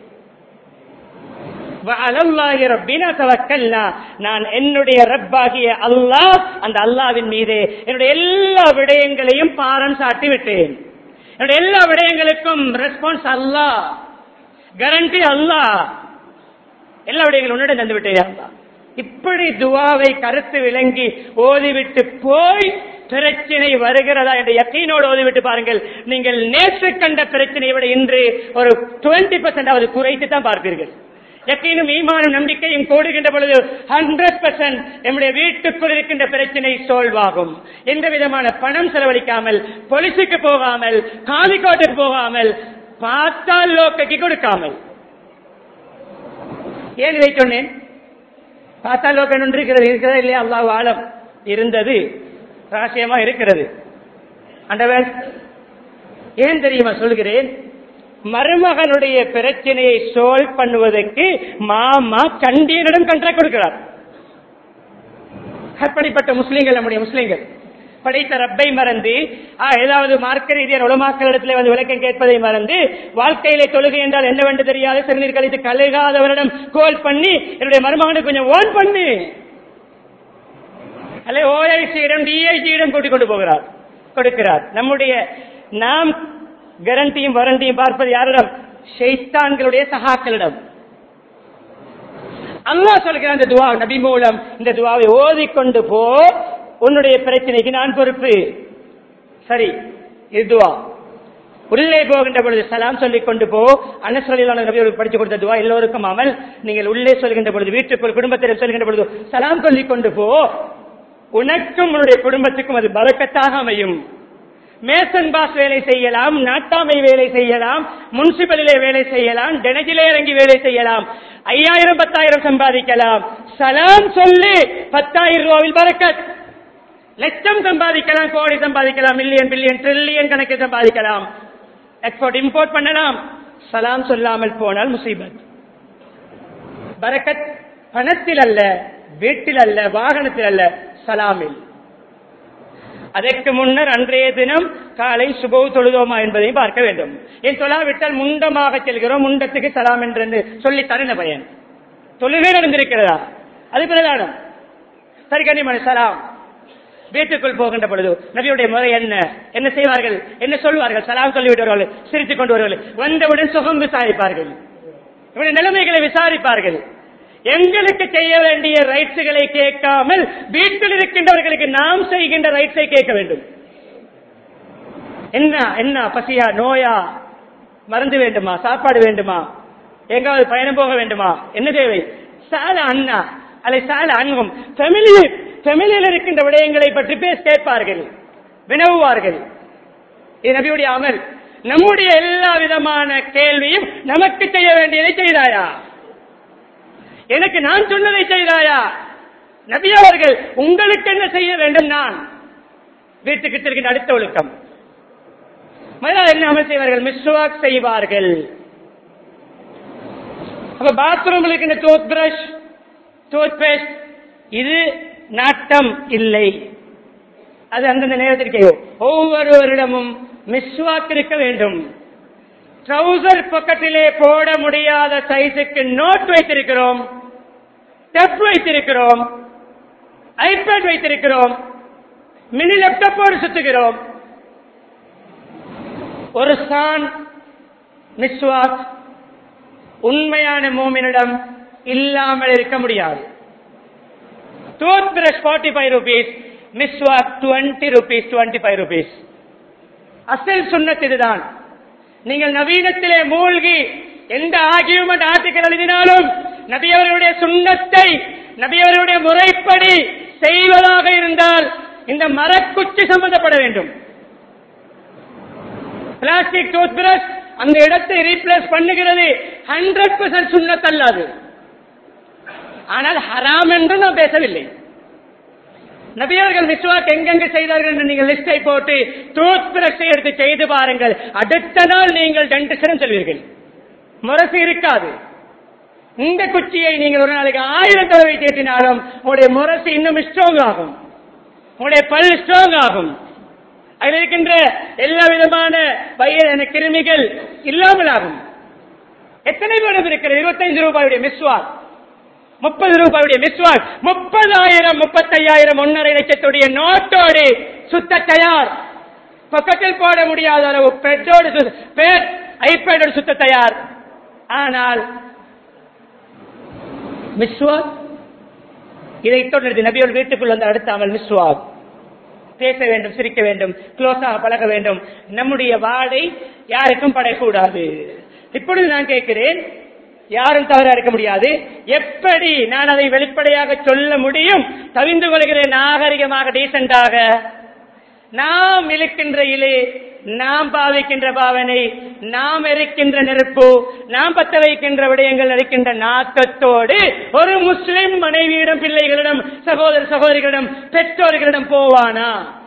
வஅலல்லாஹி ரப்பினா தவக்கல்னா நான் என்னுடைய ரப்பாகிய அல்லாஹ் அந்த அல்லாவின் மீது என்னுடைய எல்லா விடயங்களையும் பாரம் சாட்டி விட்டேன் என்னுடைய எல்லா விடயங்களுக்கும் ரெஸ்பான்ஸ் அல்லாஹ் கேரண்டி அல்லாஹ் எல்லா விடயங்களும் உன்னிடம் தந்து விட்டேன் யா அல்லாஹ். இப்படி துவாவை கருத்து விளங்கி ஓதிவிட்டு போய் பிரச்சனை வருகிறதா என்ற யக்கீனோடு ஓதிவிட்டு பாருங்கள் நீங்கள் நேற்று கண்ட பிரச்சனையை விட இன்று ஒரு டுவெண்ட்டி பர்சன்ட் குறைத்து தான் பார்ப்பீர்கள் யக்கீனும் ஈமானும் நம்பிக்கையும் கூடுகின்ற பொழுது ஹண்ட்ரட் பர்சன்ட் நம்முடைய வீட்டுக்குள் இருக்கின்ற பிரச்சனை சோல்வாகும் எந்த விதமான பணம் செலவழிக்காமல் பொலிசுக்கு போகாமல் காலிக்கோட்டுக்கு போகாமல் பார்த்தால் லோக்கைக்கு கொடுக்காமல் ஏன் இதை சொன்னேன் பார்த்தால் லோக்கன் ஒன்று இருக்கிறது இருக்கிறதா இல்லையா அல்லாஹ் ஆலம் இருந்தது ரகசியமா இருக்கிறது அண்டவர் ஏன் தெரியுமா சொல்கிறேன் மருமகனுடைய பிரச்சனையை சோல்வ் பண்ணுவதற்கு மாமா கண்டியனிடம் கண்ட்ராக்ட் கொடுக்கிறார் அப்படிப்பட்ட முஸ்லீம்கள் நம்முடைய முஸ்லீம்கள் படைத்த ரப்பை மறந்து ஆ, ஏதாவது மார்க்க ரீதியான உலமாக்களிடத்தில் வந்து விளக்கம் கேட்பதை மறந்து வாழ்க்கையிலே தொழுகை என்றால் என்னவென்று தெரியாது சிறுநீர் கழித்து கழுகாதவரிடம் கோல் பண்ணி என்னுடைய மருமகனுக்கு கொஞ்சம் ஓன் பண்ணு அல்ல ஓஐசியிடம் டிஐசியிடம் கூட்டிக் கொண்டு போகிறார் கொடுக்கிறார் நம்முடைய நாம் கேரண்டியும் வாரண்டியும் பார்ப்பது யாரிடம் ஷைத்தான்களுடைய சகாக்களிடம் அல்லாஹ் சொல்கிறான் இந்த துவா நபி மூலம் இந்த துவாவை ஓதிக்கொண்டு போ உன்னுடைய பிரச்சனைக்கு நான் பொறுப்பு சரி இது துவா உள்ளே போகின்ற பொழுது சலாம் சொல்லிக் கொண்டு போ அன்னசொலிலான நபி அவர்களுக்கு படிச்சு கொடுத்த துவா எல்லோருக்கும் அமல் நீங்கள் உள்ளே சொல்கின்ற பொழுது வீட்டுக்குள் குடும்பத்திடம் சொல்கின்ற பொழுது சலாம் சொல்லிக் கொண்டு போ உனக்கும் உன்னுடைய குடும்பத்துக்கும் அது பறக்கத்தாக அமையும் மேசன் பாஸ் வேலை செய்யலாம் நாட்டாமை வேலை செய்யலாம் முனிசிபலிலே வேலை செய்யலாம் டெனஜிலே இறங்கி வேலை செய்யலாம் ஐயாயிரம் பத்தாயிரம் சம்பாதிக்கலாம் சலாம் சொல்லி பத்தாயிரம் ரூபாவில் பறக்கத் லட்சம் சம்பாதிக்கலாம் கோடி சம்பாதிக்கலாம் மில்லியன் பில்லியன் ட்ரில்லியன் கணக்கில் சம்பாதிக்கலாம் எக்ஸ்போர்ட் இம்போர்ட் பண்ணலாம் சலாம் சொல்லாமல் போனால் முசீபத் பரக்கத் பணத்தில் அல்ல வீட்டில் அல்ல வாகனத்தில் அல்ல சலாமில் அதற்கு முன்னர் அன்றைய தினம் காலை சுபவு தொழுதோமா என்பதையும் பார்க்க வேண்டும் என் தொழாவிட்டால் முண்டமாக செல்கிறோம் முண்டத்துக்கு சலாம் என்று சொல்லி தருண பயன் தொழுகை நடந்திருக்கிறதா அது பிரதானம் சரி கனிமணி சலாம் வீட்டுக்குள் போகின்ற பொழுது நபியுடைய முறை என்ன என்ன செய்வார்கள் என்ன சொல்வார்கள் சலாம் சொல்லிவிட்டு வருவார்கள் சிரித்துக் கொண்டு வருவார்கள் வந்தவுடன் சுகம் விசாரிப்பார்கள் இவருடைய நிலைமைகளை விசாரிப்பார்கள் எங்களுக்கு செய்ய வேண்டிய ரைட்ஸுகளை கேட்காமல் வீட்டில் இருக்கின்றவர்களுக்கு நாம் செய்கின்ற ரைட்ஸை கேட்க வேண்டும் என்ன என்ன பசியா நோயா மருந்து வேண்டுமா சாப்பாடு வேண்டுமா எங்காவது பயணம் போக வேண்டுமா என்ன தேவை சால அண்ணா அல்ல சால அன்கும் ஃபெமிலி ஃபெமிலியில் இருக்கின்ற விடயங்களை பற்றி பேச கேட்பார்கள் வினவுவார்கள் இது நபியுடைய அமல் நம்முடைய எல்லா விதமான கேள்வியும் நமக்கு செய்ய வேண்டியதை செய்தாயா எனக்கு நான் சொன்னதை செய்தாயா நபி அவர்கள் உங்களுக்கு என்ன செய்ய வேண்டும் நான் வீட்டுக்கு இருக்கின்ற அடுத்த ஒழுக்கம் முதல்ல என்ன அமல் செய்வார்கள் மிஸ்வாக் செய்வார்கள் அப்ப பாத்ரூம் இருக்கின்ற டூத் பிரஷ் டூத் பேஸ்ட் இது நாட்டம் இல்லை அது அந்தந்த நேரத்திற்கு ஒவ்வொருவரிடமும் மிஸ்வாக் இருக்க வேண்டும் ட்ரௌசர் பக்கத்திலே போட முடியாத சைஸுக்கு நோட் வைத்திருக்கிறோம் டெப் வைத்திருக்கிறோம் ஐபேட் வைத்திருக்கிறோம் மினி லேப்டாப்போடு சுத்துகிறோம் ஒரு சான் மிஸ்வாக் உண்மையான மூமினிடம் இல்லாமல் இருக்க முடியாது tooth brush forty five rupees மிஸ்வாக் twenty rupees twenty five rupees அசல் சுண்ணத் இதுதான் நீங்கள் நவீனத்திலே மூழ்கி எந்த ஆகியுமெண்ட் ஆர்டிக்கல் எழுதினாலும் நபியவர்களுடைய சுண்ணத்தை நபியவர்களுடைய முறைப்படி செய்வதாக இருந்தால் இந்த மரக்குச்சி சம்பந்தப்பட வேண்டும் பிளாஸ்டிக் டூத் பிரஷ் அந்த இடத்தை ரீப்ளேஸ் பண்ணுகிறது ஹண்ட்ரட் பர்சன்ட் சுண்ணத்தல்லாது ஆனால் ஹராம் என்று நான் பேசவில்லை நபியவர்கள் விஸ்வாக் எங்கெங்க செய்தார்கள் என்று நீங்கள் லிஸ்டை போட்டு டூத் பிரஷை எடுத்து செய்து பாருங்கள் அடுத்த நாள் நீங்கள் டென்டிஸ்டன் செல்வீர்கள் முரசு இருக்காது இந்த குச்சியை நீங்கள் ஒரு நாளைக்கு ஆயிரம் தடவை தேற்றினாலும் உங்களுடைய முரசு இன்னும் ஸ்ட்ராங் ஆகும் உங்களுடைய பல் ஸ்ட்ராங் ஆகும் அதில் இருக்கின்ற எல்லா விதமான வயதான கிருமிகள் இல்லாமல் ஆகும் எத்தனை பேரும் இருக்கிறது இருபத்தைந்து ரூபாயுடைய மிஸ்வாக் முப்பது ரூபாயுடைய மிஸ்வாக் முப்பதாயிரம் முப்பத்தையாயிரம் ஒன்னரை லட்சத்துடைய நோட்டோடு சுத்த தயார் பக்கத்தில் போட முடியாத அளவு பெட்டோடு ஐபேடோடு சுத்த தயார் ஆனால் மிஸ்வாக் இதை தொடர்ந்து நபியோட வீட்டுக்குள் வந்து அடுத்த அமல் மிஸ்வாக் பேச வேண்டும் சிரிக்க வேண்டும் க்ளோஸாக பழக வேண்டும் நம்முடைய வாடை யாருக்கும் படக்கூடாது இப்பொழுது நான் கேட்கிறேன் யாரும் தவறா இருக்க முடியாது எப்படி நான் அதை வெளிப்படையாக சொல்ல முடியும் தவிந்து கொள்கிறேன் நாகரிகமாக டீசெண்டாக நாம் இழுக்கின்ற இலே நாம் பாவிக்கின்ற பாவனை நாம் எரிக்கின்ற நெருப்பு நாம் பத்த வைக்கின்ற விடயங்கள் இருக்கின்ற நாக்கத்தோடு ஒரு முஸ்லிம் மனைவியிடம் பிள்ளைகளிடம் சகோதர சகோதரிகளிடம் பெற்றோர்களிடம் போவானா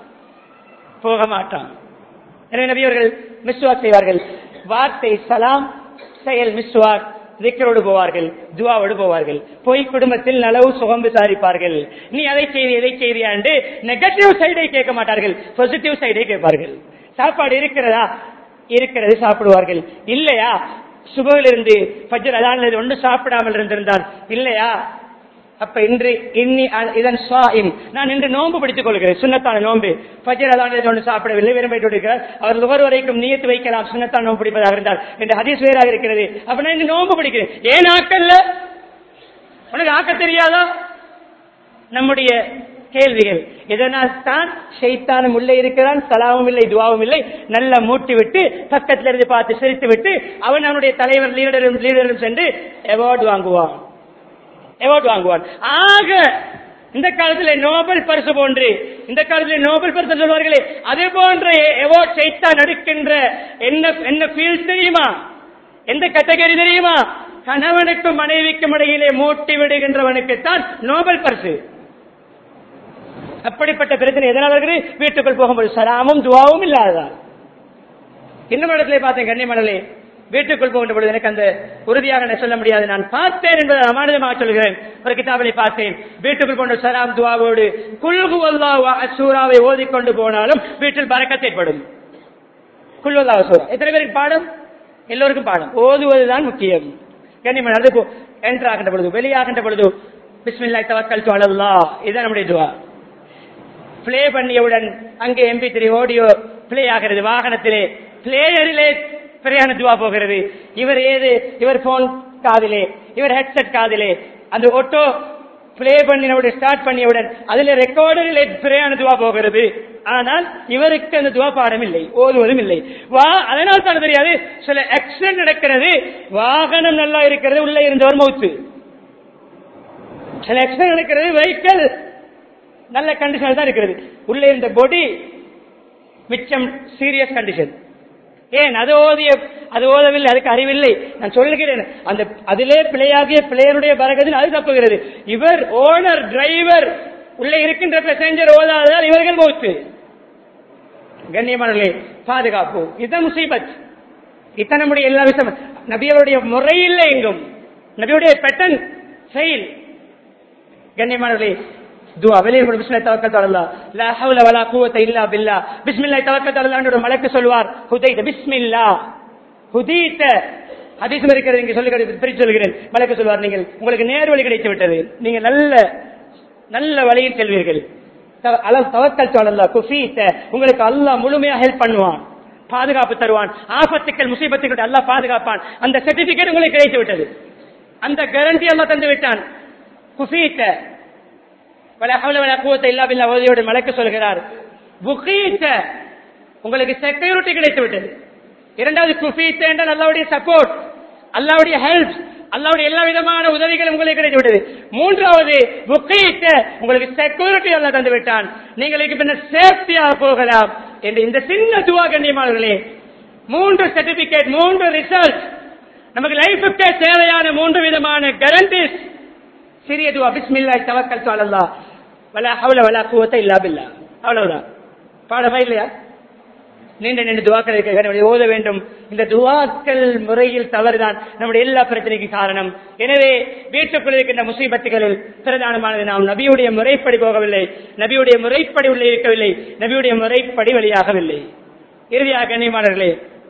போக மாட்டான் எனவே நபியவர்கள் மிஸ்வாக் செய்வார்கள் வார்த்தை சலாம் செயல் மிஸ்வாக் திக்கரோடு போவார்கள் துவாவோடு போவார்கள் போய் குடும்பத்தில் நலவு சுகம் விசாரிப்பார்கள் நீ அதை செய்தி எதை செய்தியா என்று நெகட்டிவ் சைடை கேட்க மாட்டார்கள் பாசிட்டிவ் சைடை கேட்பார்கள் சாப்பாடு இருக்கிறதா இருக்கிறது சாப்பிடுவார்கள் இல்லையா சுபவிலிருந்து பஜ்ர் அதானிலிருந்து ஒன்று சாப்பிடாமல் இருந்திருந்தால் இல்லையா அப்ப இன்று இன்னி அ- இதன் சாயிம் நான் இன்று நோன்பு பிடித்துக் கொள்கிறேன் சுண்ணத்தான நோன்பு பஜர் அதான் ஒன்று சாப்பிடவில்லை வெறும் வயிற்றோடு இருக்கிறார் அவர் நுகர் வரைக்கும் நியத்து வைக்கலாம் சுண்ணத்தான நோன்பு பிடிப்பதாக இருந்தால் என்று ஹதீஸ் வேறாக இருக்கிறது அப்ப நான் இன்று நோன்பு பிடிக்கிறேன் ஏன் ஆக்கல்ல உனக்கு ஆக்க தெரியாதா நம்முடைய கேள்விகள் இதனால் தான் ஷைத்தானும் உள்ளே இருக்கிறான் சலாமும் இல்லை துவாவும் இல்லை நல்லா மூட்டி விட்டு பக்கத்துல இருந்து பார்த்து சிரித்து விட்டு அவன் அவனுடைய தலைவர் லீடரும் லீடரும் சென்று அவார்டு வாங்குவான் அவார்டு வாங்குவான் ஆக இந்த காலத்துல நோபல் பரிசு போன்று இந்த காலத்துல நோபல் பரிசு சொல்வார்களே அதே போன்ற அவார்ட் சைத்தான் எடுக்கின்ற என்ன என்ன ஃபீல்ட் தெரியுமா எந்த கேட்டகரி தெரியுமா கணவனுக்கும் மனைவிக்கும் இடையிலே மூட்டி விடுகின்றவனுக்குத்தான் நோபல் பரிசு அப்படிப்பட்ட பிரச்சனை எதனால் வருகிறது வீட்டுக்குள் போகும்போது சலாமும் துவாவும் இல்லாததான் இன்னும் இடத்துல பார்த்தேன் கன்னிமணலே வீட்டுக்குள் போகின்ற பொழுது எனக்கு அந்த உறுதியாக நான் சொல்ல முடியாது நான் பார்த்தேன் என்பதை அமானிதமாக சொல்கிறேன் ஒரு கிதாபிலை பார்த்தேன் வீட்டுக்குள் போன்ற சலாம் துவாவோடு குல்கு சூறாவை ஓதிக்கொண்டு போனாலும் வீட்டில் பறக்கத்து ஏற்படும் குல்வல்லா சூரா எத்தனை பேருக்கு பாடம் எல்லோருக்கும் பாடம் ஓதுவதுதான் முக்கியம் கண்ணியமான அது என்டர் ஆகின்ற பொழுது வெளியாகின்ற பொழுது பிஸ்மில்லாய் தவக்கல் அலல்லா இதுதான் நம்முடைய துவா பிளே பண்ணியவுடன் அங்கே எம்பி த்ரீ ஆடியோ பிளே ஆகிறது வாகனத்திலே பிளேயரிலே பிறையான துவா போகிறது இவர் ஏது இவர் போன் காதிலே இவர் ஹெட்செட் காதிலே அந்த ஆட்டோ பிளே பண்ணினவுடன் ஸ்டார்ட் பண்ணியவுடன் அதுல ரெக்கார்டரிலே பிறையான துவா போகிறது ஆனால் இவருக்கு அந்த துவா பாடம் இல்லை ஓதுவதும் இல்லை வா அதனால் தான் தெரியாது சில ஆக்சிடென்ட் நடக்கிறது வாகனம் நல்லா இருக்கிறது உள்ள இருந்தவர் மௌத்து சில ஆக்சிடென்ட் நடக்கிறது வெஹிக்கிள் நல்ல கண்டிஷன் தான் இருக்கிறது உள்ளே இருந்த பொடி மிச்சம் சீரியஸ் கண்டிஷன் ஏன் அது ஓதிய அது ஓதவில்லை அதுக்கு அறிவில்லை நான் சொல்லுகிறேன் அந்த அதிலே பிழையாகிய பிள்ளையருடைய பரகதில் அது தப்புகிறது இவர் ஓனர் டிரைவர் உள்ளே இருக்கின்ற பேசஞ்சர் ஓதாததால் இவர்கள் மௌத்து கண்ணியமானே பாதுகாப்பு இதுதான் முசீபத் இத்தனை நம்முடைய எல்லா விஷயம் நபியருடைய முறை இல்லை எங்கும் நபியுடைய பெட்டன் செயல் கண்ணியமானவர்களே துவா வெளியே கூட பிஸ்மில்லாஹ் தவக்கல் அல்லாஹ் லா ஹவ்ல வலா குவத்த இல்லா பில்லா பிஸ்மில்லாஹ் தவக்கல் அல்லாஹ் ஒரு மலக்கு சொல்வார் ஹுதைத பிஸ்மில்லா ஹுதீத ஹதீஸும் இருக்கிறது இங்கே சொல்லி பிரித்து சொல்கிறேன் மலக்கு சொல்வார் நீங்கள் உங்களுக்கு நேர் வழி கிடைத்து விட்டது நீங்க நல்ல நல்ல வழியில் செல்வீர்கள் த- அல- தவக்கல் சொல்லல்லா குஃபீத்த உங்களுக்கு அல்லாஹ் முழுமையா ஹெல்ப் பண்ணுவான் பாதுகாப்பு தருவான் ஆபத்துக்கள் முசீபத்துக்கள் அல்லாஹ் பாதுகாப்பான் அந்த சர்டிபிகேட் உங்களுக்கு கிடைத்து விட்டது அந்த கேரண்டி அல்லாஹ் தந்து விட்டான் குஃபீத்த வலா ஹவ்ல வலா குவத்த இல்லா பில்லா ஓதியோடு மலக்கு சொல்கிறார் புகீத்த உங்களுக்கு செக்யூரிட்டி கிடைத்து விட்டது இரண்டாவது குஃபீத்த என்றால் அல்லாவுடைய சப்போர்ட் அல்லாவுடைய ஹெல்ப் அல்லாவுடைய எல்லா விதமான உதவிகளும் உங்களுக்கு கிடைத்து விட்டது மூன்றாவது புகீத்த உங்களுக்கு செக்யூரிட்டி அல்லா தந்து விட்டான் நீங்களுக்கு பின்ன சேஃப்டியாக போகலாம் என்று இந்த சின்ன துவா கண்ணியமானவர்களே மூன்று சர்டிபிகேட் மூன்று ரிசல்ட் நமக்கு லைஃபுக்கே தேவையான மூன்று விதமான கேரண்டிஸ் சிறிய துவா பிஸ்மில்லாஹ் தவக்கல்து அலல்லாஹ் வலா ஹவ்ல வலா குவத்த இல்லா பில்லா அவ்வளவுதான் பாடமா இல்லையா நீண்ட நீண்ட துவாக்கள் இருக்க நம்முடைய ஓத வேண்டும் இந்த துவாக்கள் முறையில் தவறுதான் நம்முடைய எல்லா பிரச்சனைக்கு காரணம் எனவே வீட்டுக்குள் இருக்கின்ற முசீபத்துகளில் பிரதானமானது நாம் நபியுடைய முறைப்படி போகவில்லை நபியுடைய முறைப்படி உள்ளே இருக்கவில்லை நபியுடைய முறைப்படி வெளியாகவில்லை இறுதியாக கண்ணியமானவர்களே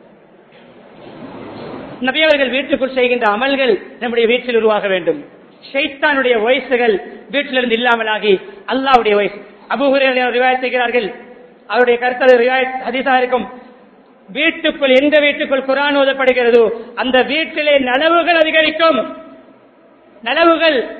நபி அவர்கள் வீட்டுக்குள் செய்கின்ற அமல்கள் நம்முடைய வீட்டில் உருவாக வேண்டும் ஷைத்தானுடைய வயசுகள் வீட்டிலிருந்து இல்லாமலாகி அல்லாவுடைய வயசு அபுஹுரையை ரிவாயத் செய்கிறார்கள் அவருடைய கருத்து ரிவாயத் ஹதீஸா இருக்கும் வீட்டுக்குள் எந்த வீட்டுக்குள் குரான் ஓதப்படுகிறதோ அந்த வீட்டிலே நனவுகள் அதிகரிக்கும் நனவுகள்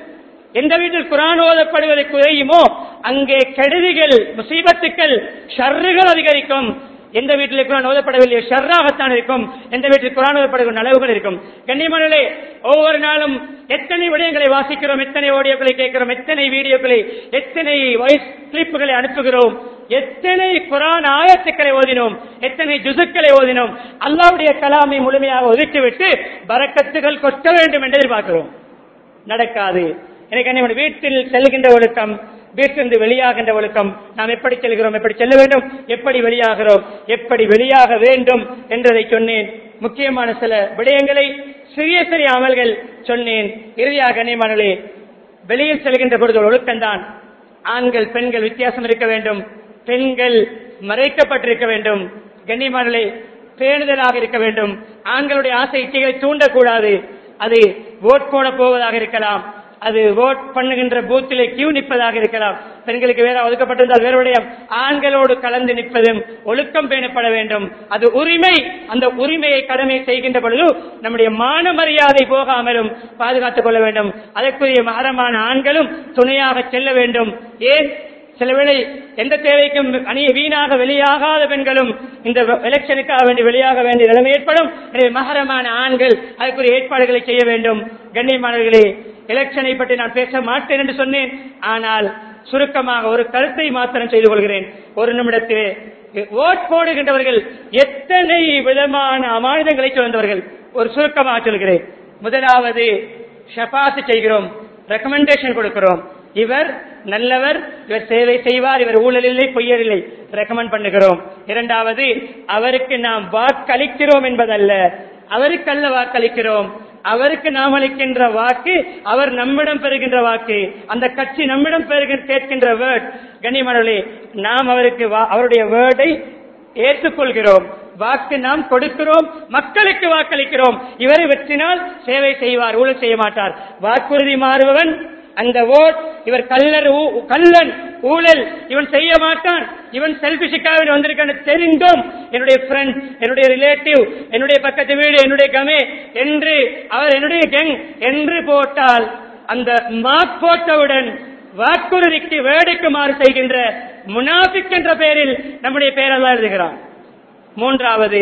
எந்த வீட்டில் குரான் ஓதப்படுவது குறையுமோ அங்கே கெடுதிகள் முசீபத்துக்கள் ஷர்றுகள் அதிகரிக்கும் எந்த வீட்டில் குரான் ஓதப்படவில்லையோ ஷர்ராகத்தான் இருக்கும் எந்த வீட்டில் குரான் ஓதப்படுகிற அளவுகள் இருக்கும் கண்ணியமனே ஒவ்வொரு நாளும் எத்தனை விடயங்களை வாசிக்கிறோம் எத்தனை ஆடியோக்களை கேட்கிறோம் எத்தனை வீடியோக்களை எத்தனை வாய்ஸ் கிளிப்புகளை அனுப்புகிறோம் எத்தனை குரான் ஆயத்துக்களை ஓதினோம் எத்தனை ஜுசுக்களை ஓதினோம் அல்லாவுடைய கலாமை முழுமையாக ஒதுக்கிவிட்டு பறக்கத்துகள் கொட்ட வேண்டும் என்று எதிர்பார்க்கிறோம் நடக்காது எனக்கு நம்முடைய வீட்டில் செல்கின்ற ஒழுக்கம் வீட்டிலிருந்து வெளியாகின்ற ஒழுக்கம் நாம் எப்படி செல்கிறோம் எப்படி செல்ல வேண்டும் எப்படி வெளியாகிறோம் எப்படி வெளியாக வேண்டும் என்றதை சொன்னேன் முக்கியமான சில விடயங்களை சிறிய சிறிய அமல்கள் சொன்னேன் இறுதியாக கண்ணியமானே வெளியில் செல்கின்ற பொழுது ஒரு ஒழுக்கம்தான் ஆண்கள் பெண்கள் வித்தியாசம் இருக்க வேண்டும் பெண்கள் மறைக்கப்பட்டிருக்க வேண்டும் கண்ணியமானே பேணுதலாக இருக்க வேண்டும் ஆண்களுடைய ஆசை இச்சைகளை தூண்டக்கூடாது அது ஓட் போட போவதாக இருக்கலாம் அது ஓட் பண்ணுகின்ற பூத்திலே கியூ நிற்பதாக இருக்கலாம் பெண்களுக்கு வேற ஒதுக்கப்பட்டிருந்தால் வேறு விடயம் ஆண்களோடு கலந்து நிற்பதும் ஒழுக்கம் பேணப்பட வேண்டும் அது உரிமை அந்த உரிமையை கடமை செய்கின்ற பொழுது நம்முடைய மான மரியாதை போகாமலும் பாதுகாத்துக் கொள்ள வேண்டும் அதற்குரிய மகரமான ஆண்களும் துணையாக செல்ல வேண்டும் ஏன் சில வேளை எந்த தேவைக்கும் அணிய வீணாக வெளியாகாத பெண்களும் இந்த எலெக்ஷனுக்காக வேண்டி வெளியாக வேண்டிய நிலைமை ஏற்படும் எனவே மகரமான ஆண்கள் அதற்குரிய ஏற்பாடுகளை செய்ய வேண்டும் கண்ணியமானவர்களே எலெக்ஷனை பற்றி நான் பேச மாட்டேன் என்று சொன்னேன் ஆனால் சுருக்கமாக ஒரு கருத்தை மாத்திரம் செய்து கொள்கிறேன் ஒரு நிமிடத்திலே ஓட் போடுகின்றவர்கள் எத்தனை விதமான அமானிதங்களை சுமந்தவர்கள் ஒரு சுருக்கமாக சொல்கிறேன் முதலாவது ஷபாத்து செய்கிறோம் ரெக்கமெண்டேஷன் கொடுக்கிறோம் இவர் நல்லவர் இவர் சேவை செய்வார் இவர் ஊழல் இல்லை பொய்யர் இல்லை ரெக்கமெண்ட் பண்ணுகிறோம் இரண்டாவது அவருக்கு நாம் வாக்களிக்கிறோம் என்பதல்ல அவருக்கல்ல வாக்களிக்கிறோம் அவருக்கு நாம் அளிக்கின்ற வாக்கு அவர் நம்மிடம் பெறுகின்ற வாக்கு அந்த கட்சி நம்மிடம் பெறுகின்ற கேட்கின்ற வேர்ட் கண்ணியமானவர்களே நாம் அவருக்கு வா- அவருடைய வேர்டை ஏற்றுக்கொள்கிறோம் வாக்கு நாம் கொடுக்கிறோம் மக்களுக்கு வாக்களிக்கிறோம் இவரை வெற்றினால் சேவை செய்வார் ஊழல் செய்ய மாட்டார் வாக்குறுதி மாறுபவன் அந்த ஓட் இவர் கல்லர் ஊ- கள்ளன் ஊழல் இவன் செய்ய மாட்டான் இவன் செல்பிஷுக்காக வந்திருக்கான தெரிந்தும் என்னுடைய ஃப்ரெண்ட் என்னுடைய ரிலேட்டிவ் என்னுடைய பக்கத்து வீடு என்னுடைய கமே என்று அவர் என்னுடைய கெங் என்று போட்டால் அந்த மார்க் போட்டவுடன் வாக்குறுதிக்கு வேடுக்குமாறு செய்கின்ற முனாபிக் என்ற பெயரில் நம்முடைய பெயரெல்லாம் எழுதுகிறான் மூன்றாவது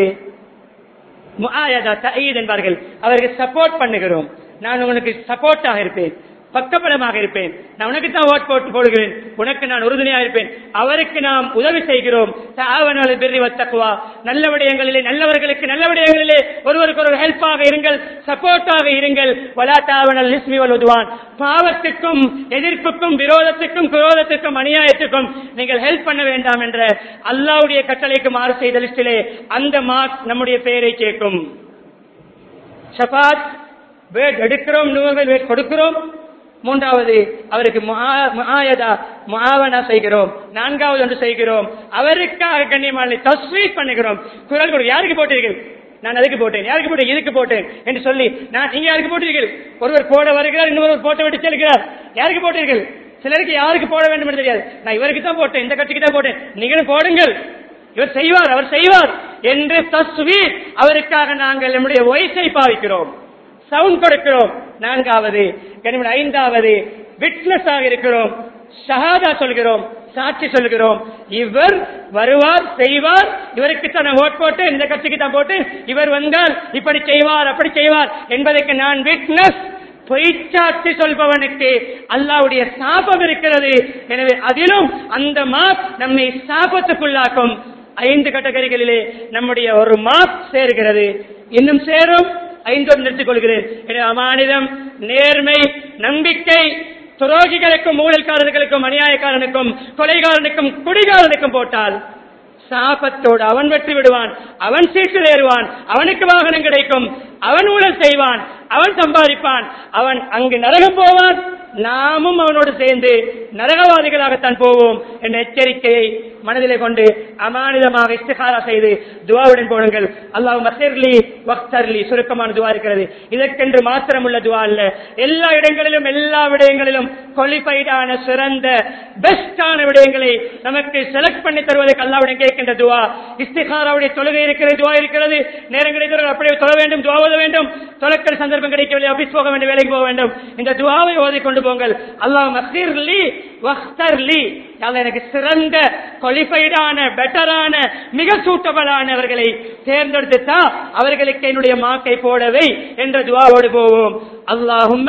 முஆயதா தயீத் என்பார்கள் அவருக்கு சப்போர்ட் பண்ணுகிறோம் நான் உங்களுக்கு சப்போர்ட்டாக இருப்பேன் பக்கபலமாக இருப்பேன் நான் உனக்கு தான் ஓட் போட்டு போடுகிறேன் உனக்கு நான் உறுதுணையாக இருப்பேன் அவருக்கு நாம் உதவி செய்கிறோம் தாவனால் பெரிய வத்தக்குவா நல்ல விடயங்களிலே நல்லவர்களுக்கு நல்ல விடயங்களிலே ஒருவருக்கு ஒரு ஹெல்ப்பாக இருங்கள் சப்போர்ட்டாக இருங்கள் வலா தாவனல் நிஸ்மி வலுதுவான் பாவத்துக்கும் எதிர்ப்புக்கும் விரோதத்துக்கும் குரோதத்துக்கும் அநியாயத்துக்கும் நீங்கள் ஹெல்ப் பண்ண வேண்டாம் என்ற அல்லாவுடைய கட்டளைக்கு மாறு செய்த லிஸ்டிலே அந்த மார்க் நம்முடைய பெயரை சேர்க்கும் ஷபாத் வேட் எடுக்கிறோம் நூறு வேட் கொடுக்கிறோம் மூன்றாவது அவருக்கு முஆ- முஆயதா முஆவனா செய்கிறோம் நான்காவது ஒன்று செய்கிறோம் அவருக்காக கண்ணியமான தஸ்வீட் பண்ணுகிறோம் குரல் கொடு யாருக்கு போட்டீர்கள் நான் அதுக்கு போட்டேன் யாருக்கு போட்டேன் இதுக்கு போட்டேன் என்று சொல்லி நான் நீங்க யாருக்கு போட்டீர்கள் ஒருவர் போட வருகிறார் இன்னொருவர் போட்ட விட்டு செல்கிறார் யாருக்கு போட்டீர்கள் சிலருக்கு யாருக்கு போட வேண்டும் என்று தெரியாது நான் இவருக்கு தான் போட்டேன் இந்த கட்சிக்கு தான் போட்டேன் நீங்களும் போடுங்கள் இவர் செய்வார் அவர் செய்வார் என்று தஸ்வீர் அவருக்காக நாங்கள் நம்முடைய வயசை பாவிக்கிறோம் சவுண்ட் கொடுக்கிறோம் நான்காவது கனிமன் ஐந்தாவது விட்னஸ் ஆக இருக்கிறோம் ஷஹாதா சொல்கிறோம் சாட்சி சொல்கிறோம் இவர் வருவார் செய்வார் இவருக்கு தான் நான் ஓட் போட்டு இந்த கட்சிக்கு தான் போட்டு இவர் வந்தால் இப்படி செய்வார் அப்படி செய்வார் என்பதற்கு நான் விட்னஸ் பொய்ச்சாட்சி சொல்பவனுக்கு அல்லாவுடைய சாபம் இருக்கிறது எனவே அதிலும் அந்த மாப் நம்மை சாபத்துக்குள்ளாக்கும் ஐந்து கட்டகரிகளிலே நம்முடைய ஒரு மாப் சேர்கிறது இன்னும் சேரும் ஐந்தோடு நிறுத்திக் கொள்கிறேன் எனவே அமானிதம் நேர்மை நம்பிக்கை துரோகிகளுக்கும் ஊழல்காரர்களுக்கும் அநியாயக்காரனுக்கும் கொலைகாரனுக்கும் குடிகாரனுக்கும் போட்டால் சாபத்தோடு அவன் வெற்றி விடுவான் அவன் சீட்டில் ஏறுவான் அவனுக்கு வாகனம் கிடைக்கும் அவன் ஊழல் செய்வான் அவன் சம்பாதிப்பான் அவன் அங்கு நரகம் போவான் நாமும் அவனோடு சேர்ந்து நரகவாதிகளாகத்தான் போவோம் என்ற எச்சரிக்கையை மனதிலே கொண்டு அமானிதமாக இஸ்திகாரா செய்து துவாவுடன் போடுங்கள் அல்லாஹ் மசர்லி வக்தர்லி சுருக்கமான துவா இருக்கிறது இதற்கென்று மாத்திரம் உள்ள துவா அல்ல எல்லா இடங்களிலும் எல்லா விடயங்களிலும் குவாலிஃபைடான சிறந்த பெஸ்டான விடயங்களை நமக்கு செலக்ட் பண்ணி தருவதற்கு அல்லாவுடன் கேட்கின்ற துவா இஸ்திகாராவுடைய தொழுகை இருக்கிறது துவா இருக்கிறது நேரம் கிடைத்தவர்கள் அப்படியே தொழ வேண்டும் துவா ஓத வேண்டும் தொலைக்கிற சந்தர்ப்பம் கிடைக்கவில்லை ஆபீஸ் போக வேண்டும் வேலைக்கு போக வேண்டும் இந்த துவாவை ஓதி கொண்டு போங்கள் அல்லாஹ் மசீர்லி வக்தர்லி அல்ல எனக்கு சிறந்த குவாலிஃபைடான பெட்டரான மிக சூட்டபலானவர்களை தேர்ந்தெடுத்துட்டா அவர்களுக்கு என்னுடைய மாக்கை போடவை என்ற துவாவோடு போவோம் அல்லாஹும்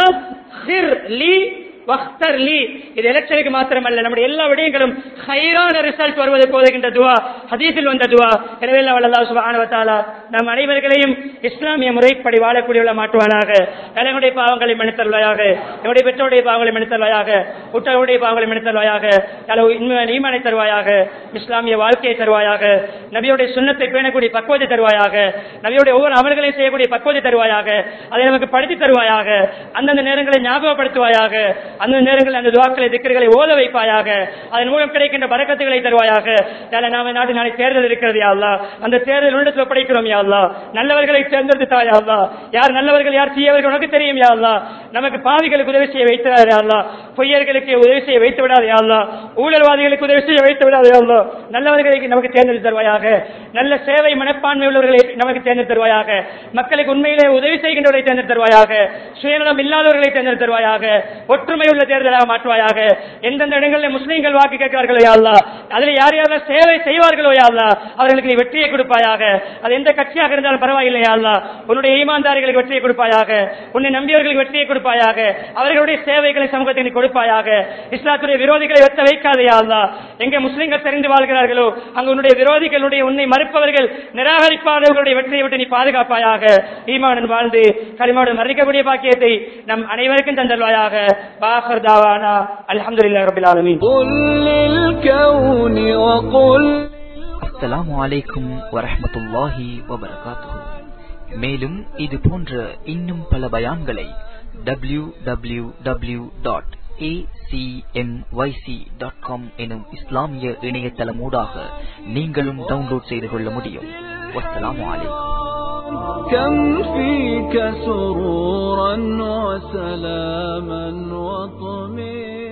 வக்தர்லி இது எலெக்ஷனுக்கு மாத்திரமல்ல நம்முடைய எல்லா விடயங்களும் ஹைரான ரிசல்ட் வருவது போதுகின்ற துவா ஹதீஸில் வந்த துவா எனவே அல்லாஹ் சுப்ஹானஹு வ தஆலா நம் அனைவர்களையும் இஸ்லாமிய முறைப்படி வாழக்கூடியவள மாற்றுவானாக எங்களுடைய பாவங்களை மன்னித்தருவாயாக என்னுடைய பெற்றோருடைய பாவங்களை மன்னித்தருவாயாக உற்றவருடைய பாவங்களை மன்னித்தருவாயாக ஈமானை தருவாயாக இஸ்லாமிய வாழ்க்கையை தருவாயாக நபியுடைய சுண்ணத்தை பேணக்கூடிய பக்குவத்தை தருவாயாக நபியுடைய ஒவ்வொரு அமல்களையும் செய்யக்கூடிய பக்குவத்தை தருவாயாக அதை நமக்கு படித்து தருவாயாக அந்தந்த நேரங்களை ஞாபகப்படுத்துவாயாக அந்த நேரங்களில் அந்த துவாக்களை திக்கர்களை ஓத வைப்பாயாக அதன் மூலம் கிடைக்கின்ற பறக்கத்துகளை தருவாயாக யார நாம நாட்டு நாளை தேர்தல் இருக்கிறது யாழ்லா அந்த தேர்தல் உள்ளத்தில் ஒப்படைக்கிறோம் யாழ்லா நல்லவர்களை தேர்ந்தெடுத்து தாயாழ்லா யார் நல்லவர்கள் யார் தீயவர்கள் உனக்கு தெரியும் யாழ்லா நமக்கு பாவிகளுக்கு உதவி செய்ய வைத்தார் யாழ்லா பொய்யர்களுக்கு உதவி செய்ய வைத்து விடாது யாழ்லா ஊழல்வாதிகளுக்கு உதவி செய்ய வைத்து விடாது யாழ்லா நல்லவர்களை நமக்கு தேர்ந்தெடுத்து தருவாயாக நல்ல சேவை மனப்பான்மை உள்ளவர்களை நமக்கு தேர்ந்தெடுத்து தருவாயாக மக்களுக்கு உண்மையிலே உதவி செய்கின்றவர்களை தேர்ந்தெடுத்து தருவாயாக சுயநலம் இல்லாதவர்களை தேர்ந்தெடுத்து தருவாயாக ஒற்றுமை உள்ள தேர்தலாக மாற்றுவாயாக எந்தெந்த இடங்களில் முஸ்லீம்கள் வாக்கு கேட்கிறார்களோ யாழ்லா அதில் யார் யாரெல்லாம் சேவை செய்வார்களோ யாழ்லா அவர்களுக்கு நீ வெற்றியை கொடுப்பாயாக அது எந்த கட்சியாக இருந்தாலும் பரவாயில்லை யாழ்லா உன்னுடைய ஈமான்தாரிகளுக்கு வெற்றியை கொடுப்பாயாக உன்னை நம்பியவர்களுக்கு வெற்றியை கொடுப்பாயாக அவர்களுடைய சேவைகளை சமூகத்தை நீ கொடுப்பாயாக இஸ்லாத்துடைய விரோதிகளை வெத்த வைக்காதே யாழ்லா எங்க முஸ்லீம்கள் தெரிந்து வாழ்கிறார்களோ அங்கு உன்னுடைய விரோதிகளுடைய உன்னை மறுப்பவர்கள் நிராகரிப்பாதவர்களுடைய வெற்றியை விட்டு நீ பாதுகாப்பாயாக ஈமானுடன் வாழ்ந்து களிமாவுடன் மறைக்கக்கூடிய பாக்கியத்தை நம் அனைவருக்கும் தந்தல்வாயாக باخر دعوانا الحمد لله رب العالمين قل للكون وقل அஸ்ஸலாமு அலைக்கும் வரஹ்மத்துல்லாஹி வபரகாத்துஹு மேலும் இது போன்ற இன்னும் பல பயான்களை W W W dot dot com எனும் இஸ்லாமிய இணையதளமூடாக நீங்களும் டவுன்லோட் செய்து கொள்ள முடியும் வஸ்ஸலாமு அலைக்கும் كم فيك سرورا وسلاما وطمئنا